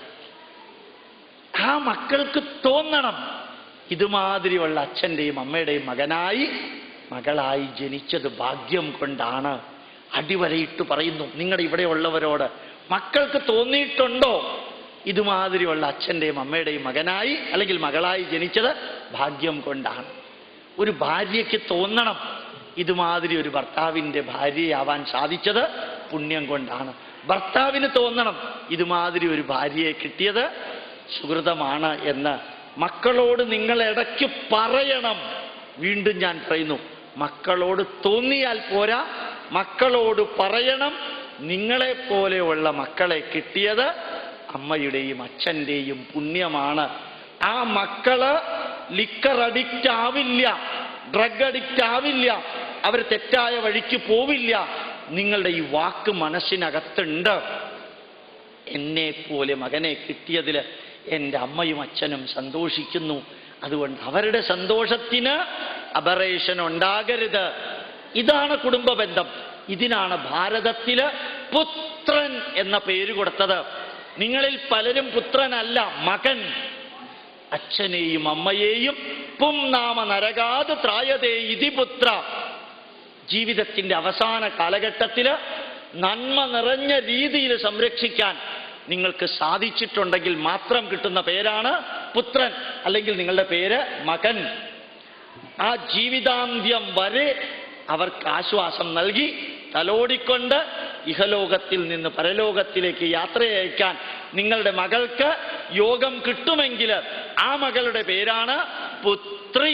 ആ മക്കൾക്ക് തോന്നണം ഇതുമാതിരിയുള്ള അച്ഛൻ്റെയും അമ്മയുടെയും മകനായി മകളായി ജനിച്ചത് ഭാഗ്യം കൊണ്ടാണ് അടിവരയിട്ട് പറയുന്നു നിങ്ങളുടെ ഇവിടെയുള്ളവരോട് മക്കൾക്ക് തോന്നിയിട്ടുണ്ടോ ഇതുമാതിരിയുള്ള അച്ഛൻ്റെയും അമ്മയുടെയും മകനായി അല്ലെങ്കിൽ മകളായി ജനിച്ചത് ഭാഗ്യം കൊണ്ടാണ് ഒരു ഭാര്യയ്ക്ക് തോന്നണം ഇതുമാതിരി ഒരു ഭർത്താവിൻ്റെ ഭാര്യയാവാൻ സാധിച്ചത് പുണ്യം കൊണ്ടാണ് ഭർത്താവിന് തോന്നണം ഇതുമാതിരി ഒരു ഭാര്യയെ കിട്ടിയത് സുഹൃതമാണ് എന്ന് മക്കളോട് നിങ്ങൾ ഇടയ്ക്ക് പറയണം വീണ്ടും ഞാൻ പറയുന്നു മക്കളോട് തോന്നിയാൽ പോരാ മക്കളോട് പറയണം നിങ്ങളെ പോലെയുള്ള മക്കളെ കിട്ടിയത് അമ്മയുടെയും അച്ഛൻ്റെയും പുണ്യമാണ് ആ മക്കള് ലിക്കർ അഡിക്റ്റ് ആവില്ല ഡ്രഗ് അഡിക്റ്റ് ആവില്ല അവർ തെറ്റായ വഴിക്ക് പോവില്ല നിങ്ങളുടെ ഈ വാക്ക് മനസ്സിനകത്തുണ്ട് എന്നെ പോലെ മകനെ കിട്ടിയതിൽ എൻ്റെ അമ്മയും അച്ഛനും സന്തോഷിക്കുന്നു അതുകൊണ്ട് അവരുടെ സന്തോഷത്തിന് അബറേഷൻ ഉണ്ടാകരുത് ഇതാണ് കുടുംബ ബന്ധം ഇതിനാണ് ഭാരതത്തില് പുത്രൻ എന്ന പേര് കൊടുത്തത് നിങ്ങളിൽ പലരും പുത്രനല്ല മകൻ അച്ഛനെയും അമ്മയെയും പും നാമ നരകാത് ത്രായതേ ഇതി പുത്ര ജീവിതത്തിന്റെ അവസാന കാലഘട്ടത്തിൽ നന്മ നിറഞ്ഞ രീതിയിൽ സംരക്ഷിക്കാൻ നിങ്ങൾക്ക് സാധിച്ചിട്ടുണ്ടെങ്കിൽ മാത്രം കിട്ടുന്ന പേരാണ് പുത്രൻ അല്ലെങ്കിൽ നിങ്ങളുടെ പേര് മകൻ ആ ജീവിതാന്ത്യം വരെ അവർക്ക് ആശ്വാസം നൽകി തലോടിക്കൊണ്ട് ഇഹലോകത്തിൽ നിന്ന് പരലോകത്തിലേക്ക് യാത്രയയക്കാൻ നിങ്ങളുടെ മകൾക്ക് യോഗം കിട്ടുമെങ്കിൽ ആ മകളുടെ പേരാണ് പുത്രി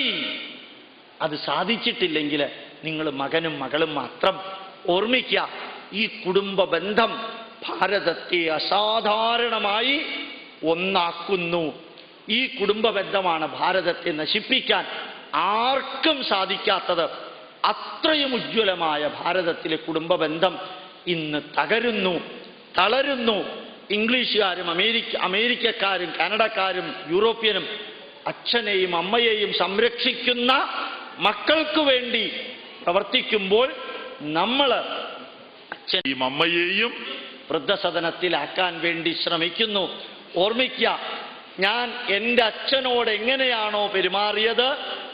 അത് സാധിച്ചിട്ടില്ലെങ്കിൽ നിങ്ങൾ മകനും മകളും മാത്രം ഓർമ്മിക്കുക ഈ കുടുംബ ബന്ധം ഭാരതത്തെ അസാധാരണമായി ഒന്നാക്കുന്നു ഈ കുടുംബ ബന്ധമാണ് ഭാരതത്തെ നശിപ്പിക്കാൻ ആർക്കും സാധിക്കാത്തത് അത്രയും ഉജ്ജ്വലമായ ഭാരതത്തിലെ കുടുംബ ബന്ധം ഇന്ന് തകരുന്നു തളരുന്നു ഇംഗ്ലീഷുകാരും അമേരിക്ക അമേരിക്കക്കാരും കാനഡക്കാരും യൂറോപ്യനും അച്ഛനെയും അമ്മയെയും സംരക്ഷിക്കുന്ന മക്കൾക്ക് വേണ്ടി പ്രവർത്തിക്കുമ്പോൾ നമ്മൾ അച്ഛനെയും അമ്മയെയും വൃദ്ധസദനത്തിലാക്കാൻ വേണ്ടി ശ്രമിക്കുന്നു ഓർമ്മിക്കുക ഞാൻ എൻ്റെ അച്ഛനോട് എങ്ങനെയാണോ പെരുമാറിയത്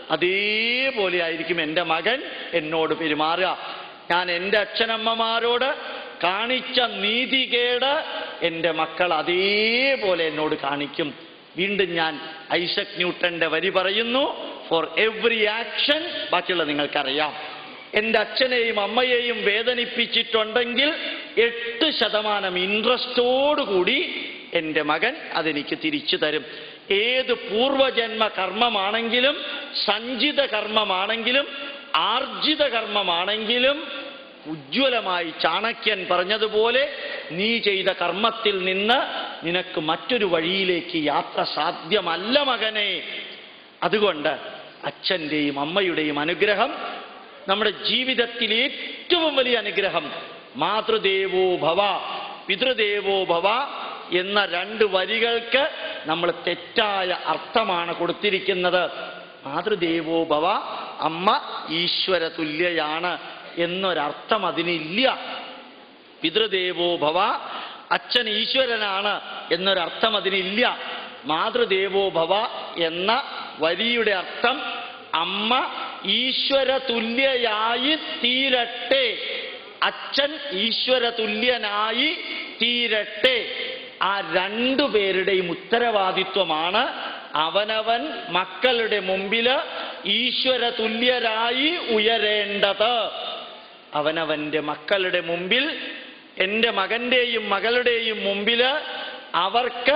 അതേപോലെ ആയിരിക്കും എൻ്റെ മകൻ എന്നോട് പെരുമാറുക ഞാൻ എൻ്റെ അച്ഛനമ്മമാരോട് കാണിച്ച നീതികേട് എൻ്റെ മക്കൾ അതേപോലെ എന്നോട് കാണിക്കും വീണ്ടും ഞാൻ ഐസക് ന്യൂട്ടന്റെ വരി പറയുന്നു ഫോർ എവ്രി ആക്ഷൻ ബാക്കിയുള്ള നിങ്ങൾക്കറിയാം എൻ്റെ അച്ഛനെയും അമ്മയെയും വേദനിപ്പിച്ചിട്ടുണ്ടെങ്കിൽ എട്ട് ശതമാനം ഇൻട്രസ്റ്റോടുകൂടി എൻ്റെ മകൻ അതെനിക്ക് തിരിച്ചു തരും ഏത് പൂർവജന്മ കർമ്മമാണെങ്കിലും സഞ്ചിത കർമ്മമാണെങ്കിലും ആർജിത കർമ്മമാണെങ്കിലും ഉജ്ജ്വലമായി ചാണക്യൻ പറഞ്ഞതുപോലെ നീ ചെയ്ത കർമ്മത്തിൽ നിന്ന് നിനക്ക് മറ്റൊരു വഴിയിലേക്ക് യാത്ര സാധ്യമല്ല മകനെ അതുകൊണ്ട് അച്ഛൻ്റെയും അമ്മയുടെയും അനുഗ്രഹം നമ്മുടെ ജീവിതത്തിൽ ഏറ്റവും വലിയ അനുഗ്രഹം മാതൃദേവോ ഭവ പിതൃദേവോ ഭവ എന്ന രണ്ട് വരികൾക്ക് നമ്മൾ തെറ്റായ അർത്ഥമാണ് കൊടുത്തിരിക്കുന്നത് മാതൃദേവോ ഭവ അമ്മ ഈശ്വര തുല്യയാണ് എന്നൊരർത്ഥം അതിനില്ല പിതൃദേവോ ഭവ അച്ഛൻ ഈശ്വരനാണ് എന്നൊരർത്ഥം അതിനില്ല മാതൃദേവോ ഭവ എന്ന വരിയുടെ അർത്ഥം അമ്മ ഈശ്വര തുല്യയായി തീരട്ടെ അച്ഛൻ ഈശ്വര തുല്യനായി തീരട്ടെ ആ രണ്ടു പേരുടെയും ഉത്തരവാദിത്വമാണ് അവനവൻ മക്കളുടെ മുമ്പില് ഈശ്വര തുല്യരായി ഉയരേണ്ടത് അവനവന്റെ മക്കളുടെ മുമ്പിൽ എൻ്റെ മകന്റെയും മകളുടെയും മുമ്പില് അവർക്ക്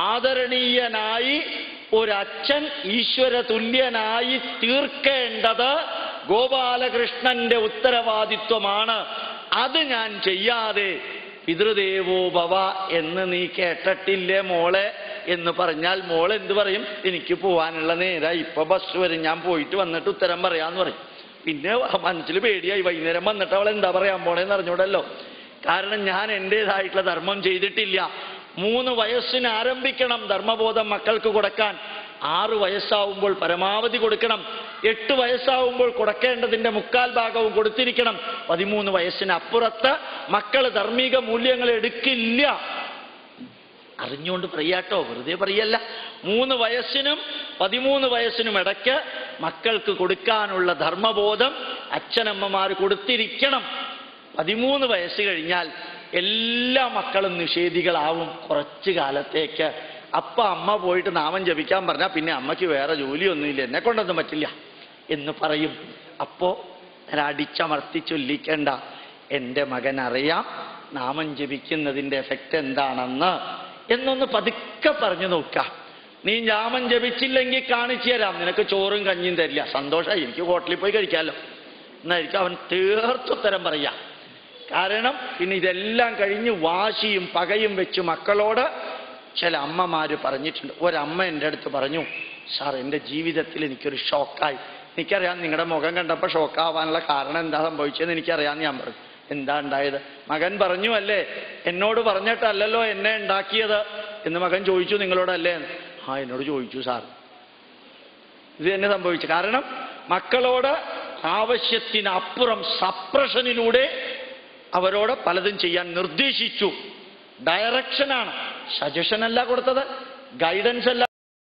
ആദരണീയനായി ഒരച്ഛൻ ഈശ്വര തുല്യനായി തീർക്കേണ്ടത് ഗോപാലകൃഷ്ണന്റെ ഉത്തരവാദിത്വമാണ് അത് ഞാൻ ചെയ്യാതെ പിതൃദേവോ ഭവ എന്ന് നീ കേട്ടിട്ടില്ലേ മോളെ എന്ന് പറഞ്ഞാൽ മോൾ എന്ത് പറയും എനിക്ക് പോവാനുള്ള നേര ഇപ്പൊ ബസ് വരും ഞാൻ പോയിട്ട് വന്നിട്ട് ഉത്തരം പറയാന്ന് പറയും പിന്നെ മനസ്സിൽ പേടിയായി വൈകുന്നേരം വന്നിട്ട് അവൾ എന്താ പറയാൻ പോണേന്ന് അറിഞ്ഞൂടല്ലോ കാരണം ഞാൻ എൻ്റെതായിട്ടുള്ള ധർമ്മം ചെയ്തിട്ടില്ല മൂന്ന് വയസ്സിന് ആരംഭിക്കണം ധർമ്മബോധം മക്കൾക്ക് കൊടുക്കാൻ ആറ് വയസ്സാവുമ്പോൾ പരമാവധി കൊടുക്കണം എട്ട് വയസ്സാവുമ്പോൾ കൊടുക്കേണ്ടതിന്റെ മുക്കാൽ ഭാഗവും കൊടുത്തിരിക്കണം പതിമൂന്ന് വയസ്സിന് അപ്പുറത്ത് മക്കൾ ധാർമ്മിക മൂല്യങ്ങൾ എടുക്കില്ല അറിഞ്ഞുകൊണ്ട് പറയാട്ടോ വെറുതെ പറയല്ല മൂന്ന് വയസ്സിനും പതിമൂന്ന് വയസ്സിനും ഇടയ്ക്ക് മക്കൾക്ക് കൊടുക്കാനുള്ള ധർമ്മബോധം അച്ഛനമ്മമാർ കൊടുത്തിരിക്കണം പതിമൂന്ന് വയസ്സ് കഴിഞ്ഞാൽ എല്ലാ മക്കളും നിഷേധികളാവും കുറച്ചു കാലത്തേക്ക് അപ്പ അമ്മ പോയിട്ട് നാമം ജപിക്കാൻ പറഞ്ഞാൽ പിന്നെ അമ്മയ്ക്ക് വേറെ ജോലിയൊന്നുമില്ല എന്നെ കൊണ്ടൊന്നും പറ്റില്ല എന്ന് പറയും അപ്പോ ഞാൻ അടിച്ചമർത്തി ചൊല്ലിക്കേണ്ട എൻ്റെ മകൻ അറിയാം നാമം ജപിക്കുന്നതിൻ്റെ എഫക്റ്റ് എന്താണെന്ന് എന്നൊന്ന് പതുക്കെ പറഞ്ഞു നോക്കാം നീ നാമം ജപിച്ചില്ലെങ്കിൽ കാണിച്ചു തരാം നിനക്ക് ചോറും കഞ്ഞിയും തരില്ല സന്തോഷമായി എനിക്ക് ഹോട്ടലിൽ പോയി കഴിക്കാമല്ലോ എന്നായിരിക്കും അവൻ തീർത്തുത്തരം പറയാം കാരണം പിന്നെ ഇതെല്ലാം കഴിഞ്ഞ് വാശിയും പകയും വെച്ച് മക്കളോട് ചില അമ്മമാര് പറഞ്ഞിട്ടുണ്ട് ഒരമ്മ എൻ്റെ അടുത്ത് പറഞ്ഞു സാർ എൻ്റെ ജീവിതത്തിൽ എനിക്കൊരു ഷോക്കായി എനിക്കറിയാം നിങ്ങളുടെ മുഖം കണ്ടപ്പോൾ ഷോക്കാവാനുള്ള കാരണം എന്താ സംഭവിച്ചതെന്ന് എനിക്കറിയാമെന്ന് ഞാൻ പറഞ്ഞു എന്താ ഉണ്ടായത് മകൻ പറഞ്ഞു അല്ലേ എന്നോട് പറഞ്ഞിട്ടല്ലല്ലോ എന്നെ ഉണ്ടാക്കിയത് എന്ന് മകൻ ചോദിച്ചു നിങ്ങളോടല്ലേ എന്ന്. ആ എന്നോട് ചോദിച്ചു സാർ ഇത് തന്നെ സംഭവിച്ചു കാരണം മക്കളോട് ആവശ്യത്തിനപ്പുറം സപ്രഷനിലൂടെ അവരോട് പലതും ചെയ്യാൻ നിർദ്ദേശിച്ചു ഡയറക്ഷനാണ് സജഷൻ അല്ല കൊടുത്തത് ഗൈഡൻസ് അല്ല